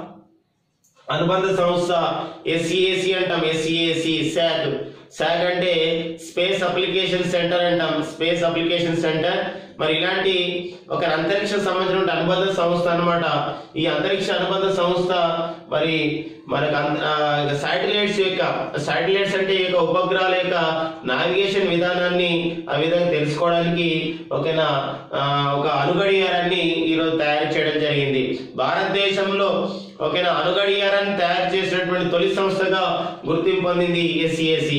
అనుబంధ సంస్థ ఎస్సిఏసి అంటాం ఎస్సిఏసి శాక్ శాక్ అంటే స్పేస్ అప్లికేషన్ సెంటర్ అంటాం స్పేస్ అప్లికేషన్ సెంటర్ మరి ఇలాంటి ఒక అంతరిక్ష సంబంధించిన అనుబంధ సంస్థ అన్నమాట ఈ అంతరిక్ష అనుబంధ సంస్థ మరి మనకు శాటిలైట్స్ యొక్క శాటిలైట్స్ అంటే ఈ యొక్క ఉపగ్రహాల యొక్క నావిగేషన్ విధానాన్ని ఆ విధంగా తెలుసుకోవడానికి ఓకేనా ఆ, ఒక అణుగడియారాన్ని ఈరోజు తయారు చేయడం జరిగింది భారతదేశంలో ఓకేనా అణుగడియారాన్ని తయారు చేసినటువంటి తొలి సంస్థగా గుర్తింపు పొందింది ఎస్సిఎసి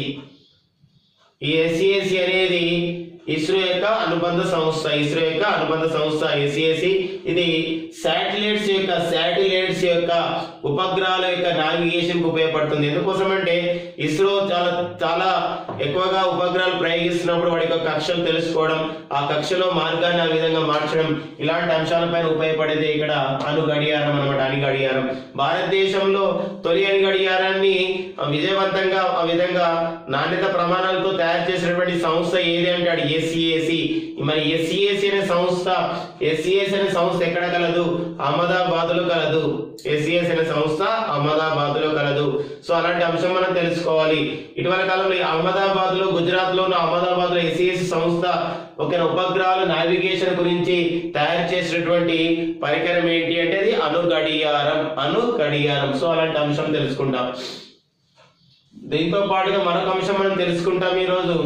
ఈ ఎస్సిఎసి అనేది ఇస్రో యొక్క అనుబంధ సంస్థ ఇస్రో యొక్క అనుబంధ సంస్థ ఎస్సిఎసి ఇది శాటిలైట్స్ యొక్క శాటిలైట్ శాటిలైట్స్ యొక్క ఉపగ్రహాల యొక్క నావిగేషన్ కు ఉపయోగపడుతుంది ఎందుకోసం అంటే ఇస్రో చాలా చాలా ఎక్కువగా ఉపగ్రహాలు ప్రయోగిస్తున్నప్పుడు వాడి యొక్క కక్షలు తెలుసుకోవడం ఆ కక్షలో మార్గాన్ని ఆ విధంగా మార్చడం ఇలాంటి అంశాలపైన ఉపయోగపడేది ఇక్కడ అణు గడియారం అనమాట అణు గడియారం భారతదేశంలో తొలి అణు గడియారాన్ని ఆ, విజయవంతంగా ఆ విధంగా నాణ్యత ప్రమాణాలతో తయారు చేసినటువంటి సంస్థ ఏది అంటాడు ఎస్సిఏసి మరి ఎస్సిఏసి అనే సంస్థ ఎస్సిఎస్ అనే సంస్థ ఎక్కడ కలదు అహ్మదాబాద్ లో కలదు ఎస్సిఎస్ అనే సంస్థ అహ్మదాబాద్ లో కలదు సో అలాంటి అంశం మనం తెలుసుకోవాలి ఇటీవల కాలంలో ఈ అహ్మదాబాద్ లో గుజరాత్ లో ఉన్న అహ్మదాబాద్ లో ఎస్సిఎస్ సంస్థ ఒక ఉపగ్రహాల నావిగేషన్ గురించి తయారు చేసినటువంటి పరికరం ఏంటి అంటే అది అణు గడియారం అణు గడియారం సో అలాంటి అంశం తెలుసుకుంటాం దీంతో పాటుగా మరొక అంశం మనం తెలుసుకుంటాం ఈరోజు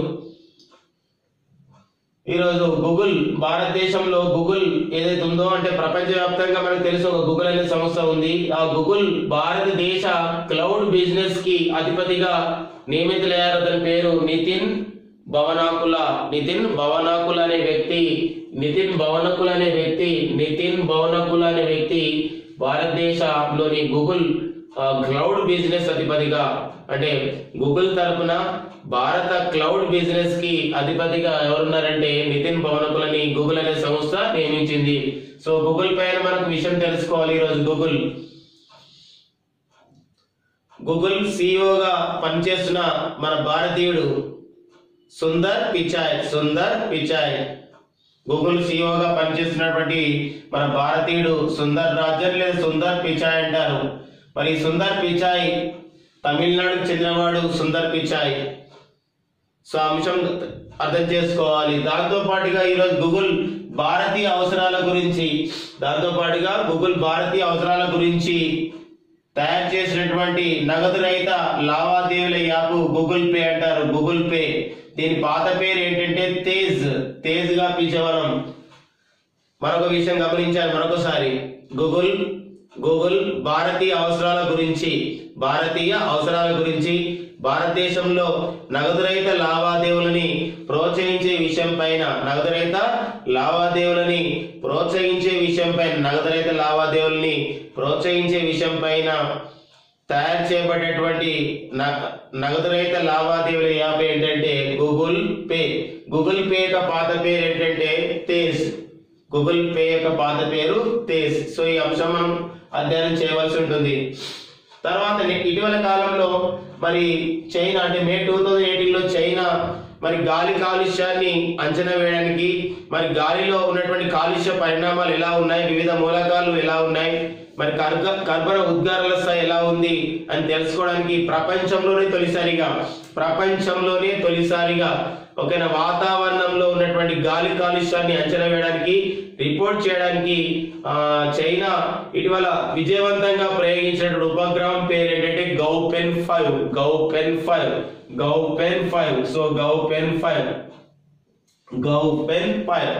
ఈరోజు గూగుల్ భారతదేశంలో గూగుల్ ఏదైతే ఉందో అంటే ప్రపంచవ్యాప్తంగా మనకు తెలుసు ఒక గూగుల్ అనే సంస్థ ఉంది ఆ గూగుల్ భారతదేశ క్లౌడ్ బిజినెస్ కి అధిపతిగా నియమితులయ్యారు అతని పేరు నితిన్ భవనాకుల నితిన్ భవనాకుల అనే వ్యక్తి నితిన్ భవనకుల అనే వ్యక్తి నితిన్ భవనకుల అనే వ్యక్తి భారతదేశంలోని గూగుల్ ఆ, క్లౌడ్ బిజినెస్ అధిపతిగా అంటే గూగుల్ తరపున భారత క్లౌడ్ బిజినెస్ కి అధిపతిగా ఎవరున్నారంటే నితిన్ భవనకులని గూగుల్ అనే సంస్థ నియమించింది సో గూగుల్ పైన మనకు విషయం తెలుసుకోవాలి ఈరోజు గూగుల్ గూగుల్ సిఇఓగా పనిచేస్తున్న మన భారతీయుడు సుందర్ పిచాయ్ సుందర్ పిచాయ్ గూగుల్ సిఇఓగా పనిచేస్తున్నటువంటి మన భారతీయుడు సుందర్ రాజన్ లేదా సుందర్ పిచాయ్ అంటారు మరి ఈ సుందర్ పిచాయ్ తమిళనాడుకు చెందినవాడు సుందర్ పిచాయ్ సో ఆ అంశం అర్థం చేసుకోవాలి దాంతో పాటుగా ఈరోజు గూగుల్ భారతీయ అవసరాల గురించి దాంతో పాటుగా గూగుల్ భారతీయ అవసరాల గురించి తయారు చేసినటువంటి నగదు రహిత లావాదేవీల యాప్ గూగుల్ పే అంటారు గూగుల్ పే దీని పాత పేరు ఏంటంటే తేజ్ తేజ్ గా పిలిచేవాళ్ళం మరొక విషయం గమనించాలి మరొకసారి గూగుల్ గూగుల్ భారతీయ అవసరాల గురించి భారతీయ అవసరాల గురించి భారతదేశంలో నగదు రహిత లావాదేవీలని ప్రోత్సహించే విషయం పైన నగదు రహిత లావాదేవీలని ప్రోత్సహించే విషయం పైన నగదు రహిత లావాదేవీలని ప్రోత్సహించే విషయం పైన తయారు చేయబడేటువంటి న- నగదు రహిత లావాదేవీల యాప్ ఏంటంటే గూగుల్ పే గూగుల్ పే యొక్క పాత పేరు ఏంటంటే తేజ్ గూగుల్ పే యొక్క పాత పేరు తేజ్ సో ఈ అంశం మనం అధ్యయనం చేయవలసి ఉంటుంది తర్వాత నే- ఇటీవల కాలంలో మరి చైనా అంటే మే టూ థౌజండ్ ఎయిటీన్ లో చైనా మరి గాలి కాలుష్యాన్ని అంచనా వేయడానికి మరి గాలిలో ఉన్నటువంటి కాలుష్య పరిణామాలు ఎలా ఉన్నాయి వివిధ మూలకాలు ఎలా ఉన్నాయి మరి కర్గ కర్బన ఉద్గారాల స్థాయి ఎలా ఉంది అని తెలుసుకోవడానికి ప్రపంచంలోనే తొలిసారిగా ప్రపంచంలోనే తొలిసారిగా ఒకన వాతావరణంలో ఉన్నటువంటి గాలి కాలుష్యాన్ని అంచనా వేయడానికి రిపోర్ట్ చేయడానికి ఆ, చైనా ఇటీవల విజయవంతంగా ప్రయోగించినటువంటి ఉపగ్రహం పేరు ఏంటంటే Gaofen five Gaofen five Gaofen five so Gaofen five Gaofen five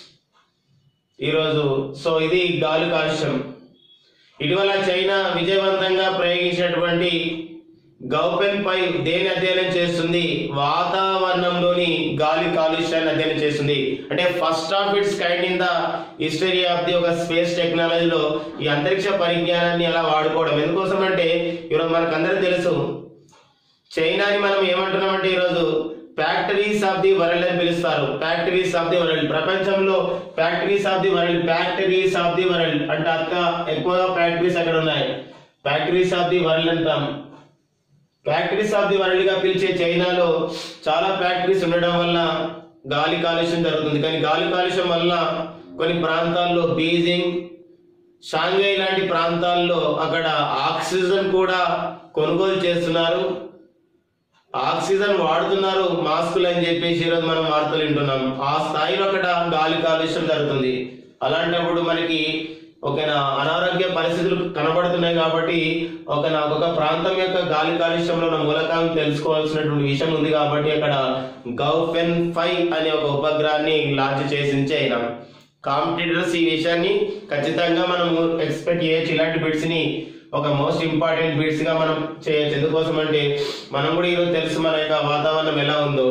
ఈరోజు సో ఇది గాలి కాలుష్యం ఇటీవల చైనా విజయవంతంగా ప్రయోగించినటువంటి గౌపెన్ పై దేని అధ్యయనం చేస్తుంది వాతావరణంలోని గాలి కాలుష్యాన్ని అధ్యయనం చేస్తుంది అంటే first of its kind in the history of the ఒక స్పేస్ టెక్నాలజీలో ఈ అంతరిక్ష పరిజ్ఞానాన్ని అలా వాడుకోవడం ఎందుకోసం అంటే ఈరోజు మనకు అందరికీ తెలుసు చైనాని మనం ఏమంటున్నామంటే ఈరోజు ఫ్యాక్టరీస్ ఆఫ్ ది వరల్డ్ అని పిలుస్తారు ఫ్యాక్టరీస్ ఆఫ్ ది వరల్డ్ ప్రపంచంలో factories of the world factories of the world అంటే అక్క ఎక్కువగా ఫ్యాక్టరీస్ అక్కడ ఉన్నాయి ఫ్యాక్టరీస్ ఆఫ్ ది వరల్డ్ అంటాం ఫ్యాక్టరీస్ ఆఫ్ ది వరల్డ్ గా పిలిచే చైనాలో చాలా ఫ్యాక్టరీస్ ఉండడం వల్ల గాలి కాలుష్యం జరుగుతుంది కానీ గాలి కాలుష్యం వల్ల కొన్ని ప్రాంతాల్లో బీజింగ్ షాంఘై లాంటి ప్రాంతాల్లో అక్కడ ఆక్సిజన్ కూడా కొనుగోలు చేస్తున్నారు ఆక్సిజన్ వాడుతున్నారు మాస్కులు అని చెప్పేసి ఈరోజు మనం వార్తలు వింటున్నాం ఆ స్థాయిలో అక్కడ గాలి కాలుష్యం జరుగుతుంది అలాంటప్పుడు మనకి ఒక అనారోగ్య పరిస్థితులు కనబడుతున్నాయి కాబట్టి ఒక ఒక ప్రాంతం యొక్క గాలి కాలుష్యంలో ఉన్న మూలకాలను తెలుసుకోవాల్సినటువంటి విషయం ఉంది కాబట్టి అక్కడ గౌఫెన్ ఫైవ్ అనే ఒక ఉపగ్రహాన్ని లాంచ్ చేసింది చైనా కాంపిటీటర్స్ ఈ విషయాన్ని ఖచ్చితంగా మనం ఎక్స్పెక్ట్ చేయొచ్చు ఇలాంటి బిట్స్ ని ఒక మోస్ట్ ఇంపార్టెంట్ బిట్స్ గా మనం చేయొచ్చు ఎందుకోసం అంటే మనం కూడా ఈరోజు తెలుసు మన యొక్క వాతావరణం ఎలా ఉందో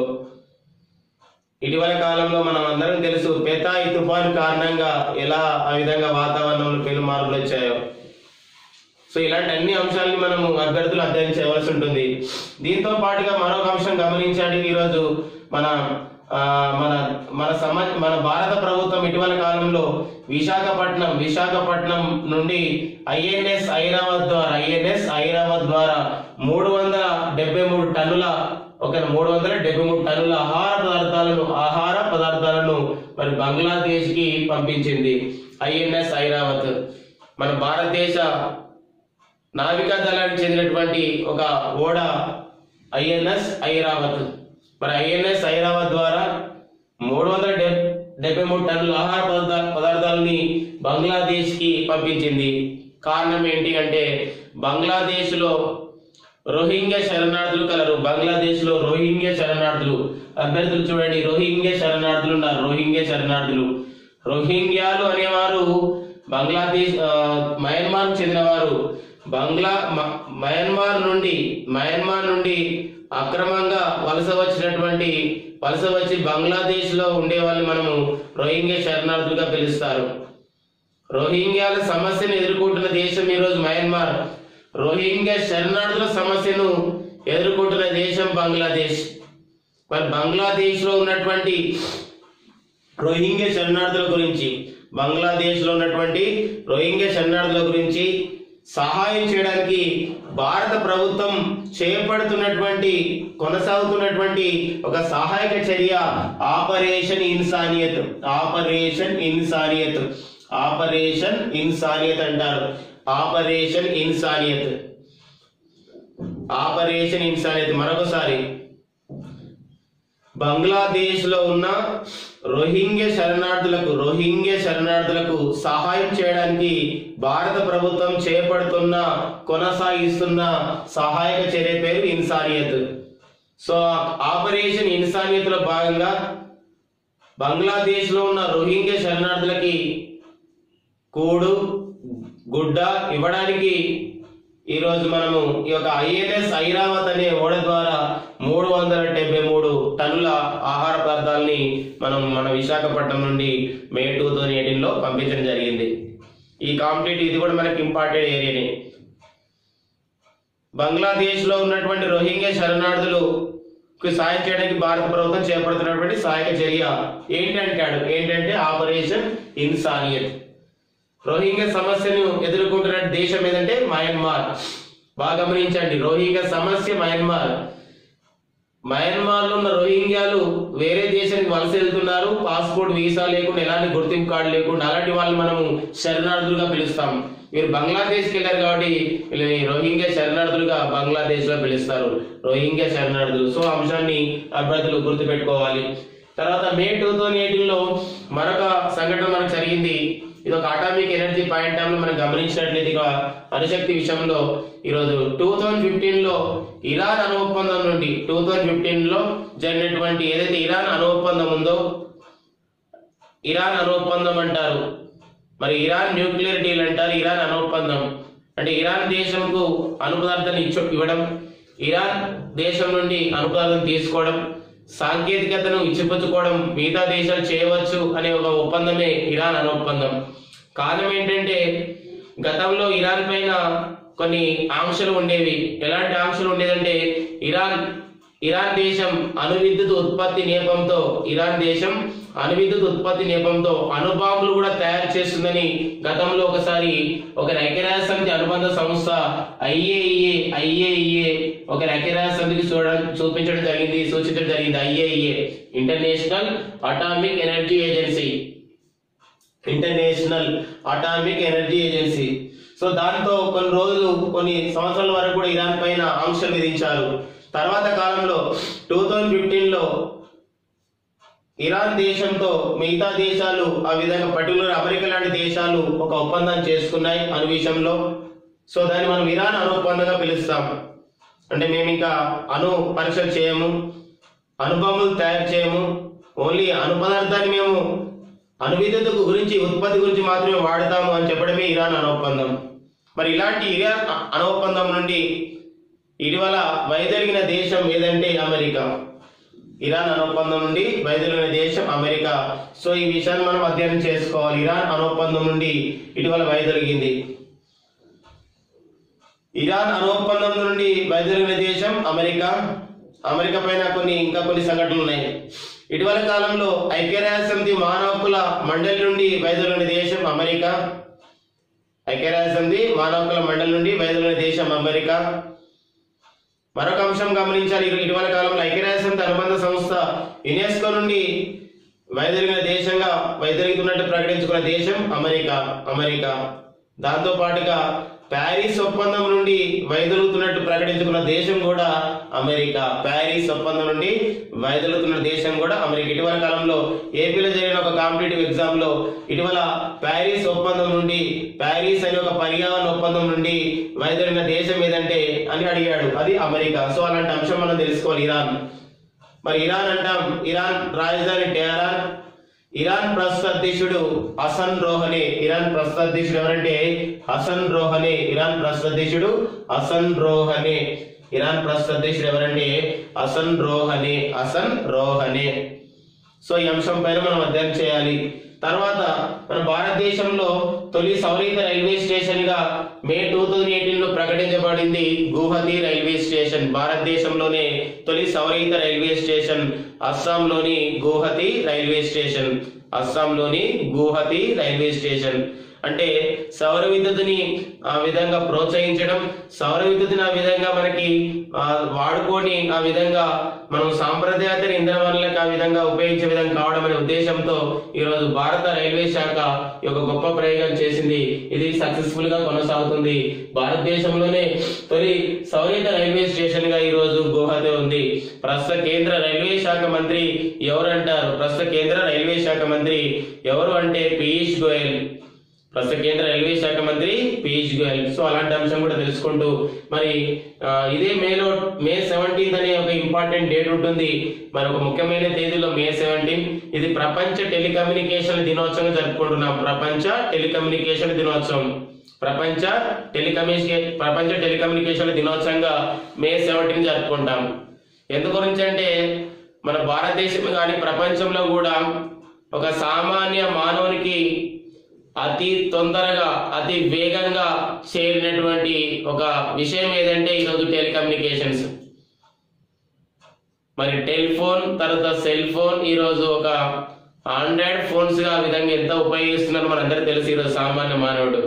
ఇటీవల కాలంలో మనం అందరం తెలుసు పెతాయి తుఫాన్ కారణంగా ఎలా ఆ విధంగా వాతావరణంలో పెను మార్పులు వచ్చాయో సో ఇలాంటి అన్ని అంశాలని మనము అభ్యర్థులు అధ్యయనం చేయవలసి ఉంటుంది దీంతో పాటుగా మరొక అంశం గమనించండి ఈరోజు మన ఆ, మన మన సమ మన భారత ప్రభుత్వం ఇటీవల కాలంలో విశాఖపట్నం విశాఖపట్నం నుండి ఐఎన్ఎస్ ఐరావత్ ద్వారా ఐఎన్ఎస్ ఐరావత్ ద్వారా మూడు వందల డెబ్బై మూడు టన్నుల ఒక మూడు వందల డెబ్బై మూడు టన్నుల ఆహార పదార్థాలను ఆహార పదార్థాలను మరి బంగ్లాదేశ్ కి పంపించింది ఐఎన్ఎస్ ఐరావత్ మన భారతదేశ నావికా దళానికి చెందినటువంటి ఒక ఓడ ఐఎన్ఎస్ ఐరావత్ మరి ఐఎన్ఎస్ ఐరావత్ ద్వారా మూడు వందల డెబ్బై మూడు టన్నుల ఆహార పదార్థ పదార్థాలని బంగ్లాదేశ్ కి పంపించింది కారణం ఏంటి అంటే బంగ్లాదేశ్ లో రోహింగ్యా శరణార్థులు కలరు బంగ్లాదేశ్ లో రోహింగ్యా శరణార్థులు అభ్యర్థులు చూడండి రోహింగ్యా శరణార్థులు ఉన్నారు రోహింగ్యా శరణార్థులు రోహింగ్యాలు అనేవారు బంగ్లాదేశ్ ఆ, మయన్మార్ చెందినవారు బంగ్లా మ- మయన్మార్ నుండి మయన్మార్ నుండి అక్రమంగా వలస వచ్చినటువంటి వలస వచ్చి బంగ్లాదేశ్ లో ఉండే వాళ్ళని మనము రోహింగ్యా శరణార్థులుగా పిలుస్తారు రోహింగ్యాల సమస్యను ఎదుర్కొంటున్న దేశం ఈరోజు మయన్మార్ రోహింగ్యా శరణార్థుల సమస్యను ఎదుర్కొంటున్న దేశం బంగ్లాదేశ్ మరి బంగ్లాదేశ్ లో ఉన్నటువంటి రోహింగ్యా శరణార్థుల గురించి బంగ్లాదేశ్ లో ఉన్నటువంటి రోహింగ్యా శరణార్థుల గురించి సహాయం చేయడానికి భారత ప్రభుత్వం చేపడుతున్నటువంటి కొనసాగుతున్నటువంటి ఒక సహాయక చర్య operation Insaniyat operation Insaniyat operation Insaniyat అంటారు ఆపరేషన్ ఇన్సానియత్ ఆపరేషన్ ఇన్సానియత్ మరొకసారి బంగ్లాదేశ్ లో ఉన్న రోహింగ్య శరణార్థులకు రోహింగ్య శరణార్థులకు సహాయం చేయడానికి భారత ప్రభుత్వం చేపడుతున్న కొనసాగిస్తున్న సహాయక చర్య పేరు ఇన్సానియత్ సో ఆపరేషన్ ఇన్సానియత్ లో భాగంగా బంగ్లాదేశ్ లో ఉన్న రోహింగ్య శరణార్థులకి కూడు గుడ్డ ఇవ్వడానికి ఈరోజు మనము ఈ యొక్క ఐఎన్ఎస్ ఐరావత్ అనే ఓడ ద్వారా మూడు వందల డెబ్బై మూడు టన్నుల ఆహార పదార్థాలని మనం మన విశాఖపట్నం నుండి మే టూ థౌజండ్ ఎయిటీన్ లో పంపించడం జరిగింది ఈ కాంపిటేటివ్ ఇది కూడా మనకి ఇంపార్టెంట్ ఏరియానే బంగ్లాదేశ్ లో ఉన్నటువంటి రోహింగ్యా శరణార్థులు సాయం చేయడానికి భారత ప్రభుత్వం చేపడుతున్నటువంటి సహాయక చర్య ఏంటంటాడు ఏంటంటే ఆపరేషన్ ఇన్సానియత్ రోహింగ్యా సమస్యను ఎదుర్కొంటున్న దేశం ఏదంటే మయన్మార్ బాగా గమనించండి రోహింగ్యా సమస్య మయన్మార్ మయన్మార్ లో ఉన్న రోహింగ్యాలు వేరే దేశానికి వలస వెళ్తున్నారు పాస్పోర్ట్ వీసా లేకుండా ఎలాంటి గుర్తింపు కార్డు లేకుండా అలాంటి వాళ్ళు మనము శరణార్థులుగా పిలుస్తాం వీరు బంగ్లాదేశ్కి వెళ్ళారు కాబట్టి వీళ్ళని రోహింగ్యా శరణార్థులుగా బంగ్లాదేశ్ లో పిలుస్తారు రోహింగ్యా శరణార్థులు సో ఆ అంశాన్ని అభ్యర్థులు గుర్తుపెట్టుకోవాలి తర్వాత మే టూ థౌజండ్ ఎయిటీన్ లో మరొక సంఘటన మనకు జరిగింది ఇది ఒక అటామిక్ ఎనర్జీ పాయింట్ టైంలో మనం గమనించినట్లయితే ఇక అణుశక్తి విషయంలో ఈరోజు టూ థౌజండ్ ఫిఫ్టీన్ లో ఇరాన్ అణు ఒప్పందం నుండి టూ థౌజండ్ ఫిఫ్టీన్ లో జరిగినటువంటి ఏదైతే ఇరాన్ అణు ఒప్పందం ఉందో ఇరాన్ అణు ఒప్పందం అంటారు మరి ఇరాన్ న్యూక్లియర్ డీల్ అంటారు ఇరాన్ అణు ఒప్పందం అంటే ఇరాన్ దేశంకు అణు పదార్థాన్ని ఇచ్చు ఇవ్వడం ఇరాన్ దేశం నుండి అణు పదార్థం తీసుకోవడం సాంకేతికతను ఇచ్చిపుచ్చుకోవడం మిగతా దేశాలు చేయవచ్చు అనే ఒక ఒప్పందమే ఇరాన్ అణు ఒప్పందం కారణం ఏంటంటే గతంలో ఇరాన్ పైన కొన్ని ఆంక్షలు ఉండేవి ఎలాంటి ఆంక్షలు ఉండేదంటే ఇరాన్ ఇరాన్ దేశం అణు విద్యుత్ ఉత్పత్తి నేపంతో ఇరాన్ దేశం అణు విద్యుత్ ఉత్పత్తి నేపంతో అణుబాంబులు కూడా తయారు చేస్తుందని గతంలో ఒకసారి ఒక ఐక్యరాజ్య సమితి అనుబంధ సంస్థ ఐఏఈఏ ఐఏఈఏ ఒక ఐక్యరాజ్య సమితికి చూడడం చూపించడం జరిగింది సూచించడం జరిగింది IAEA international atomic energy agency international atomic energy agency so దాంతో కొన్ని రోజులు కొన్ని సంవత్సరాల వరకు కూడా ఇరాన్ పైన ఆంక్షలు విధించారు తర్వాత కాలంలో టూ థౌజండ్ ఫిఫ్టీన్ లో ఇరాన్ దేశంతో మిగతా దేశాలు ఆ విధంగా పర్టికులర్ అమెరికా లాంటి దేశాలు ఒక ఒప్పందం చేసుకున్నాయి అణు విషయంలో సో దాన్ని మనం ఇరాన్ అణు ఒప్పందంగా పిలుస్తాం అంటే మేము ఇంకా అణు పరీక్షలు చేయము అణుబాంబులు తయారు చేయము ఓన్లీ అణు పదార్థాన్ని మేము అణు విద్యుత్ గురించి ఉత్పత్తి గురించి మాత్రమే వాడతాము అని చెప్పడమే ఇరాన్ అణు ఒప్పందం మరి ఇలాంటి ఇరాన్ అణు ఒప్పందం నుండి ఇటీవల వైదొలిగిన దేశం ఏదంటే అమెరికా ఇరాన్ అణు ఒప్పందం నుండి వైదొలిగిన దేశం అమెరికా సో ఈ విషయాన్ని మనం అధ్యయనం చేసుకోవాలి ఇరాన్ అణు ఒప్పందం నుండి ఇటీవల వైదొలిగింది ఇరాన్ అణు ఒప్పందం నుండి వైదొలిగిన దేశం అమెరికా అమెరికా పైన కొన్ని ఇంకా కొన్ని సంఘటనలు ఉన్నాయి ఇటీవల కాలంలో ఐక్యరాజ్య సమితి మానవ హక్కుల మండలి నుండి వైదొలిగిన దేశం అమెరికా ఐక్యరాజ్య సమితి మానవ హక్కుల మండలి నుండి వైదొలిగిన దేశం అమెరికా మరొక అంశం గమనించాలి ఇరు- ఇటీవల కాలంలో ఐక్యరాజ్య సమితి అనుబంధ సంస్థ యునెస్కో నుండి వైదొలిగిన దేశంగా వైదొలుగుతున్నట్టు ప్రకటించుకున్న దేశం అమెరికా అమెరికా దాంతో పాటుగా ప్యారిస్ ఒప్పందం నుండి వైదొలుగుతున్నట్టు ప్రకటించుకున్న దేశం కూడా అమెరికా ప్యారిస్ ఒప్పందం నుండి వైదొలుగుతున్న దేశం కూడా అమెరికా ఇటీవల కాలంలో ఏపీలో జరిగిన ఒక కాంపిటేటివ్ ఎగ్జామ్ లో ఇటీవల ప్యారిస్ ఒప్పందం నుండి ప్యారిస్ అనే ఒక పర్యావరణ ఒప్పందం నుండి వైదొలిగిన దేశం ఏదంటే అని అడిగాడు అది అమెరికా సో అలాంటి అంశం మనం తెలుసుకోవాలి ఇరాన్ మరి ఇరాన్ అంటాం ఇరాన్ రాజధాని టెహరాన్ ఇరాన్ ప్రస్తుత అధ్యక్షుడు హసన్ రోహనే ఇరాన్ ప్రస్తుత అధ్యక్షుడు ఎవరంటే హసన్ రోహనే ఇరాన్ ప్రస్తుత అధ్యక్షుడు హసన్ రోహనే ఇరాన్ ప్రస్తుత అధ్యక్షుడు ఎవరంటే Hassan Rouhani Hassan Rouhani so ఈ అంశం పైన మనం అధ్యయనం చేయాలి తర్వాత మన భారతదేశంలో తొలి సౌరీత రైల్వే స్టేషన్ గా మే టూ థౌజండ్ ఎయిటీన్ లో ప్రకటించబడింది గుహతి రైల్వే స్టేషన్ భారతదేశంలోనే తొలి సౌరీత రైల్వే స్టేషన్ అస్సాంలోని గుహతి రైల్వే స్టేషన్ అస్సాంలోని గుహతి రైల్వే స్టేషన్ అంటే సౌర విద్యుత్తుని ఆ విధంగా ప్రోత్సహించడం సౌర విద్యుత్తుని ఆ విధంగా మనకి ఆ, వాడుకొని ఆ విధంగా మనం సాంప్రదాయేతర ఇంధన వనరులకు ఆ విధంగా ఉపయోగించే విధంగా కావడం అనే ఉద్దేశంతో ఈ రోజు భారత రైల్వే శాఖ ఈ యొక్క గొప్ప ప్రయోగం చేసింది ఇది సక్సెస్ఫుల్ గా కొనసాగుతుంది భారతదేశంలోనే తొలి సౌరీత రైల్వే స్టేషన్ గా ఈ రోజు గుహతి ఉంది ప్రస్తుత కేంద్ర రైల్వే శాఖ మంత్రి ఎవరు అంటారు ప్రస్తుత కేంద్ర రైల్వే శాఖ మంత్రి ఎవరు అంటే పీయూష్ గోయల్ ప్రస్తుత కేంద్ర రైల్వే శాఖ మంత్రి పీయూష్ గోయల్ సో అలాంటి అంశం కూడా తెలుసుకుంటూ మరి ఆ, ఇదే మేలో మే సెవెంటీన్త్ అనే ఒక ఇంపార్టెంట్ డేట్ ఉంటుంది మరి ఒక ముఖ్యమైన తేదీలో మే సెవెంటీన్ ఇది ప్రపంచ టెలికమ్యూనికేషన్ దినోత్సవం జరుపుకుంటున్నాం ప్రపంచ టెలికమ్యూనికేషన్ దినోత్సవం ప్రపంచ టెలికమ్యూనికే ప్రపంచ టెలికమ్యూనికేషన్ దినోత్సవంగా మే సెవెంటీన్ జరుపుకుంటాం ఎందు గురించి అంటే మన భారతదేశం కానీ ప్రపంచంలో కూడా ఒక సామాన్య మానవునికి అతి తొందరగా అతి వేగంగా చేరినటువంటి ఒక విషయం ఏదంటే ఈరోజు టెలికమ్యూనికేషన్స్ మరి టెలిఫోన్ తర్వాత సెల్ ఫోన్ ఈరోజు ఒక ఆండ్రాయిడ్ ఫోన్స్ గా ఆ విధంగా ఎంత ఉపయోగిస్తున్నారో మనందరికీ తెలుసు ఈరోజు సామాన్య మానవుడు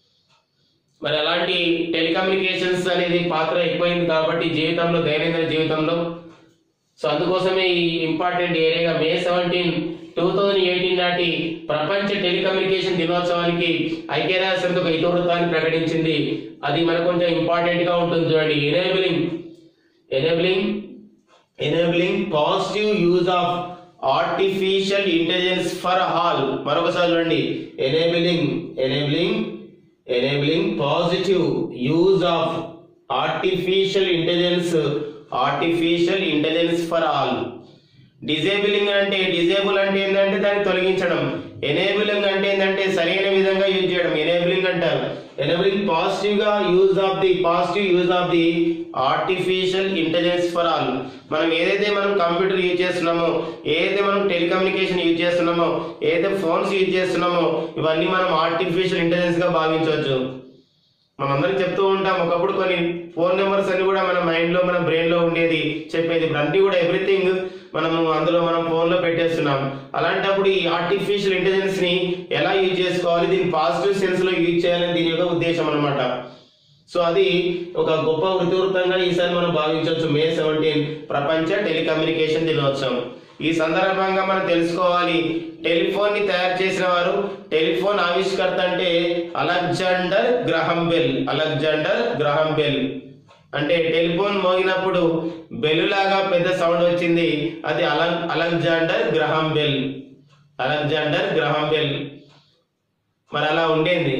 మరి అలాంటి టెలికమ్యూనికేషన్స్ అనేది పాత్ర ఎక్కువైంది కాబట్టి జీవితంలో దైనందిన జీవితంలో సో అందుకోసమే ఈ ఇంపార్టెంట్ ఏరియాగా May seventeen two thousand eighteen నాటి ప్రపంచ టెలికమ్యూనికేషన్ దినోత్సవానికి ఐక్యరాజ్య సమితి ఒక ఇతివృత్తాన్ని ప్రకటించింది అది మనకు కొంచెం ఇంపార్టెంట్ గా ఉంటుంది చూడండి enabling enabling enabling positive use of artificial intelligence for all మరొకసారి చూడండి enabling enabling enabling positive use of artificial intelligence artificial intelligence for all disabling అంటే డిజేబుల్ అంటే ఏంటంటే దాన్ని తొలగించడం ఎనేబులింగ్ అంటే ఏంటంటే సరైన విధంగా యూజ్ చేయడం ఎనేబులింగ్ అంటారు ఎనేబులింగ్ పాజిటివ్ గా use of the positive use of the artificial intelligence for all మనం ఏదైతే మనం కంప్యూటర్ యూజ్ చేస్తున్నామో ఏదైతే మనం టెలికమ్యూనికేషన్ యూజ్ చేస్తున్నామో ఏదైతే ఫోన్స్ యూజ్ చేస్తున్నామో ఇవన్నీ మనం ఆర్టిఫిషియల్ ఇంటెలిజెన్స్ గా భావించవచ్చు మనం అందరం చెప్తూ ఉంటాం ఒకప్పుడు కొన్ని ఫోన్ నెంబర్స్ అన్ని కూడా మన మైండ్ లో మన బ్రెయిన్ లో ఉండేది చెప్పేది ఇప్పుడు అన్ని కూడా ఎవ్రీథింగ్ మనము అందులో మనం ఫోన్ లో పెట్టేస్తున్నాం అలాంటప్పుడు ఈ ఆర్టిఫిషియల్ ఇంటెలిజెన్స్ ని ఎలా యూజ్ చేసుకోవాలి దీన్ని పాజిటివ్ సెన్స్ లో యూజ్ చేయాలని దీని యొక్క ఉద్దేశం అన్నమాట సో అది ఒక గొప్ప వృత్తివృత్తంగా ఈసారి మనం భావించవచ్చు మే సెవెంటీన్ ప్రపంచ టెలికమ్యూనికేషన్ దినోత్సవం ఈ సందర్భంగా మనం తెలుసుకోవాలి టెలిఫోన్ ని తయారు చేసిన వారు టెలిఫోన్ ఆవిష్కర్త అంటే Alexander Graham Bell Alexander Graham Bell అంటే టెలిఫోన్ మోగినప్పుడు బెల్ లాగా పెద్ద సౌండ్ వచ్చింది అది అల Alexander Graham Bell Alexander Graham bell మరి అలా ఉండేది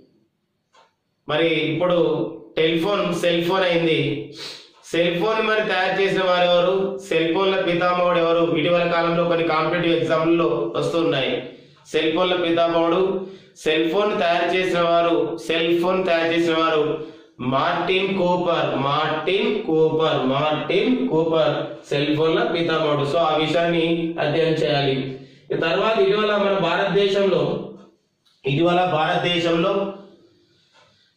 మరి ఇప్పుడు టెలిఫోన్ సెల్ ఫోన్ అయింది సెల్ ఫోన్ మరి తయారు చేసిన వారు ఎవరు సెల్ ఫోన్ల పితామహుడు ఎవరు ఇటీవల కాలంలో కొన్ని కాంపిటేటివ్ ఎగ్జామ్లలో వస్తున్నాయి సెల్ ఫోన్ల పితామహుడు సెల్ ఫోన్ తయారు చేసిన వారు సెల్ ఫోన్ తయారు చేసిన వారు Martin Cooper Martin Cooper Martin Cooper cell ఫోన్ల పితామహుడు సో ఆ విషయాన్ని అధ్యయనం చేయాలి ఈ తర్వాత ఇటీవల మన భారతదేశంలో ఇటీవల భారతదేశంలో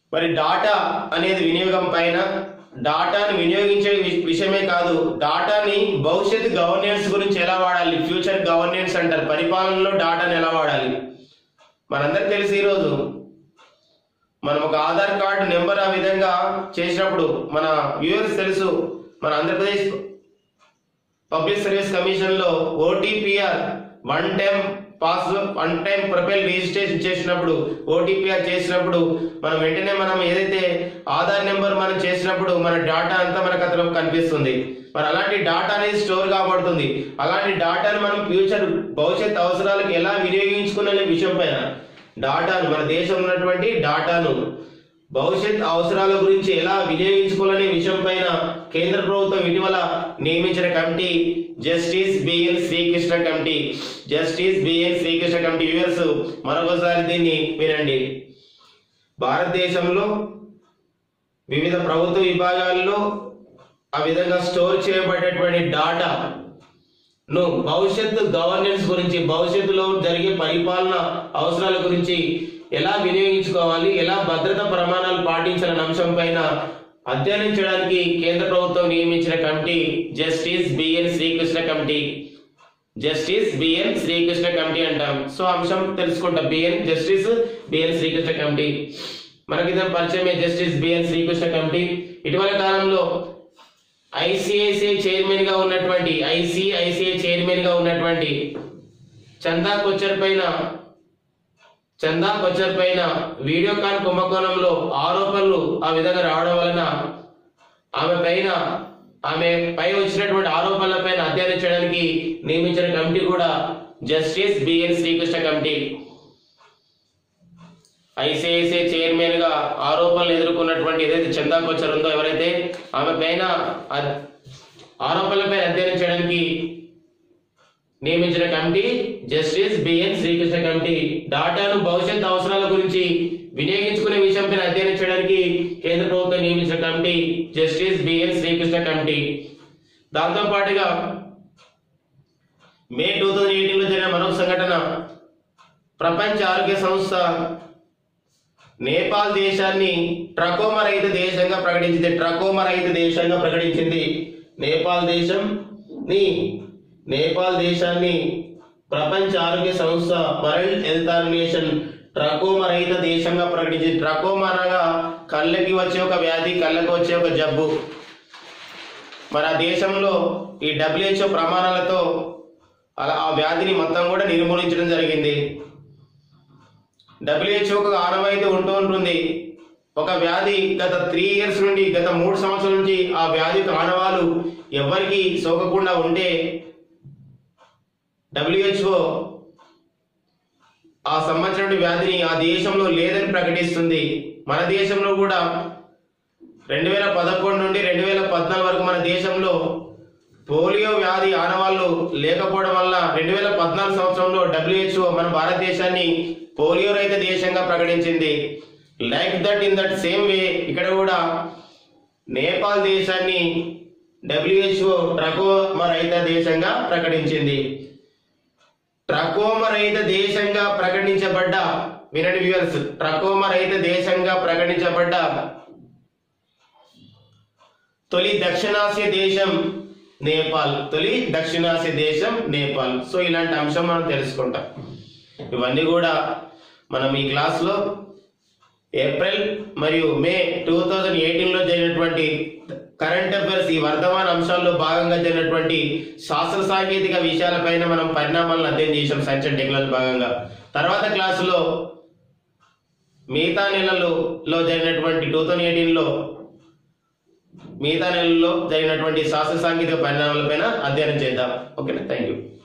మరి డాటా అనేది వినియోగం పైన డాటాను వినియోగించే వి- విషయమే కాదు డాటాని భవిష్యత్ గవర్నెన్స్ గురించి ఎలా వాడాలి ఫ్యూచర్ గవర్నెన్స్ అంటారు పరిపాలనలో డాటాను ఎలా వాడాలి మనందరికి తెలిసి ఈరోజు మనం ఒక ఆధార్ కార్డు నెంబర్ ఆ విధంగా చేసినప్పుడు మన వ్యూవర్స్ తెలుసు మన ఆంధ్రప్రదేశ్ పబ్లిక్ సర్వీస్ కమిషన్ లో OTPR one time pass one time profile registration చేసినప్పుడు ఓటీపీఆర్ చేసినప్పుడు మనం వెంటనే మనం ఏదైతే ఆధార్ నెంబర్ మనం చేసినప్పుడు మన డాటా అంతా మనకు అతను కనిపిస్తుంది మరి అలాంటి డాటా అనేది స్టోర్ కాబడుతుంది అలాంటి డాటాను మనం ఫ్యూచర్ భవిష్యత్ అవసరాలకు ఎలా వినియోగించుకునే విషయం పైన డాటాను మన దేశంలో ఉన్నటువంటి డాటాను భవిష్యత్ అవసరాల గురించి ఎలా వినియోగించుకోవాలనే విషయం పైన కేంద్ర ప్రభుత్వం ఇటీవల నియమించిన committee justice BN Srikrishna committee justice BN Srikrishna committee viewers మరొకసారి దీన్ని వినండి భారతదేశంలో వివిధ ప్రభుత్వ విభాగాల్లో ఆ విధంగా స్టోర్ చేయబడేటువంటి డాటా ను భవిష్యత్తు గవర్నెన్స్ గురించి భవిష్యత్తులో జరిగే పరిపాలన అవసరాల గురించి ఎలా వినియోగించుకోవాలి ఎలా భద్రత ప్రమాణాలు పాటించాలనే అంశం పైన అధ్యయనం చేయడానికి కేంద్ర ప్రభుత్వం నియమించిన committee justice BN Srikrishna committee justice BN Srikrishna committee అంటాం సో అంశం తెలుసుకుంటాం BN justice BN Srikrishna committee మనకి ఇదే పరిచయమే జస్టిస్ బిఎన్ శ్రీకృష్ణ కమిటీ ఇటీవల కాలంలో ఐసిఐసిఐ చైర్మన్ గా ఉన్నటువంటి ఐసిఐసిఐ చైర్మన్ గా ఉన్నటువంటి చందా కొచ్చర్ పైన చందా కొచ్చర్ పైన వీడియోకాన్ కుంభకోణంలో ఆరోపణలు ఆ విధంగా రావడం వలన ఆమె పైన ఆమె పై వచ్చినటువంటి ఆరోపణల పైన అధ్యయనం చేయడానికి నియమించిన కమిటీ కూడా justice BN Srikrishna committee ICICI chairman గా ఆరోపణలు ఎదుర్కొన్నటువంటి ఏదైతే చందా కొచ్చర్ ఉందో ఎవరైతే ఆమె పైన అద్- ఆరోపణలపై అధ్యయనం చేయడానికి నియమించిన committee justice BN Srikrishna committee డాటాను భవిష్యత్ అవసరాల గురించి వినియోగించుకునే విషయంపై అధ్యయనం చేయడానికి కేంద్ర ప్రభుత్వం నియమించిన committee justice BN Srikrishna committee దాంతో పాటుగా మే టూ థౌజండ్ ఎయిటీన్ లో జరిగిన మరొక సంఘటన ప్రపంచ ఆరోగ్య సంస్థ నేపాల్ దేశాన్ని ట్రకోమా రహిత దేశంగా ప్రకటించింది ట్రకోమా రహిత దేశంగా ప్రకటించింది నేపాల్ దేశం ని నేపాల్ దేశాన్ని ప్రపంచ ఆరోగ్య సంస్థ వరల్డ్ హెల్త్ ఆర్గనైజేషన్ ట్రకోమా రహిత దేశంగా ప్రకటించింది ట్రకోమా అనగా కళ్ళకి వచ్చే ఒక వ్యాధి కళ్ళకి వచ్చే ఒక జబ్బు మరి ఆ దేశంలో ఈ డబ్ల్యూహెచ్ఓ ప్రమాణాలతో అలా ఆ వ్యాధిని మొత్తం కూడా నిర్మూలించడం జరిగింది డబ్ల్యూహెచ్ఓకు ఆనవాయితీ ఉంటూ ఉంటుంది ఒక వ్యాధి గత త్రీ ఇయర్స్ నుండి గత మూడు సంవత్సరాల నుంచి ఆ వ్యాధి యొక్క ఆనవాలు ఎవరికి సోకకుండా ఉంటే డబ్ల్యూహెచ్ఓ ఆ సంబంధించిన వ్యాధిని ఆ దేశంలో లేదని ప్రకటిస్తుంది మన దేశంలో కూడా రెండు వేల పదకొండు నుండి రెండు వేల పద్నాలుగు వరకు మన దేశంలో పోలియో వ్యాధి ఆనవాళ్లు లేకపోవడం వల్ల రెండు వేల పద్నాలుగు సంవత్సరంలో డబ్ల్యూహెచ్ఓ మన భారతదేశాన్ని పోలియో రహిత దేశంగా ప్రకటించింది like that in that same way ఇక్కడ కూడా నేపాల్ దేశాన్ని డబ్ల్యూహెచ్ఓ ట్రకోమ రహిత దేశంగా ప్రకటించింది ట్రకోమ రహిత దేశంగా ప్రకటించబడ్డ వినండి వ్యూవర్స్ ట్రకోమ రహిత దేశంగా ప్రకటించబడ్డ తొలి దక్షిణాసియా దేశం నేపాల్ తొలి దక్షిణాసియా దేశం నేపాల్ సో ఇలాంటి అంశం మనం తెలుసుకుంటాం ఇవన్నీ కూడా మనం ఈ క్లాస్లో ఏప్రిల్ మరియు మే టూ థౌజండ్ ఎయిటీన్లో జరిగినటువంటి కరెంట్ అఫైర్స్ ఈ వర్ధమాన అంశాల్లో భాగంగా జరిగినటువంటి శాస్త్ర సాంకేతిక విషయాలపైన మనం పరిణామాలను అధ్యయనం చేసాం సైన్స్ అండ్ టెక్నాలజీ భాగంగా తర్వాత క్లాసులో మిగతా నెలల్లో లో జరిగినటువంటి టూ థౌజండ్ ఎయిటీన్లో మిగతా నెలల్లో జరిగినటువంటి శాస్త్ర సాంకేతిక పరిణామాలపైన అధ్యయనం చేద్దాం ఓకేనా థ్యాంక్ యూ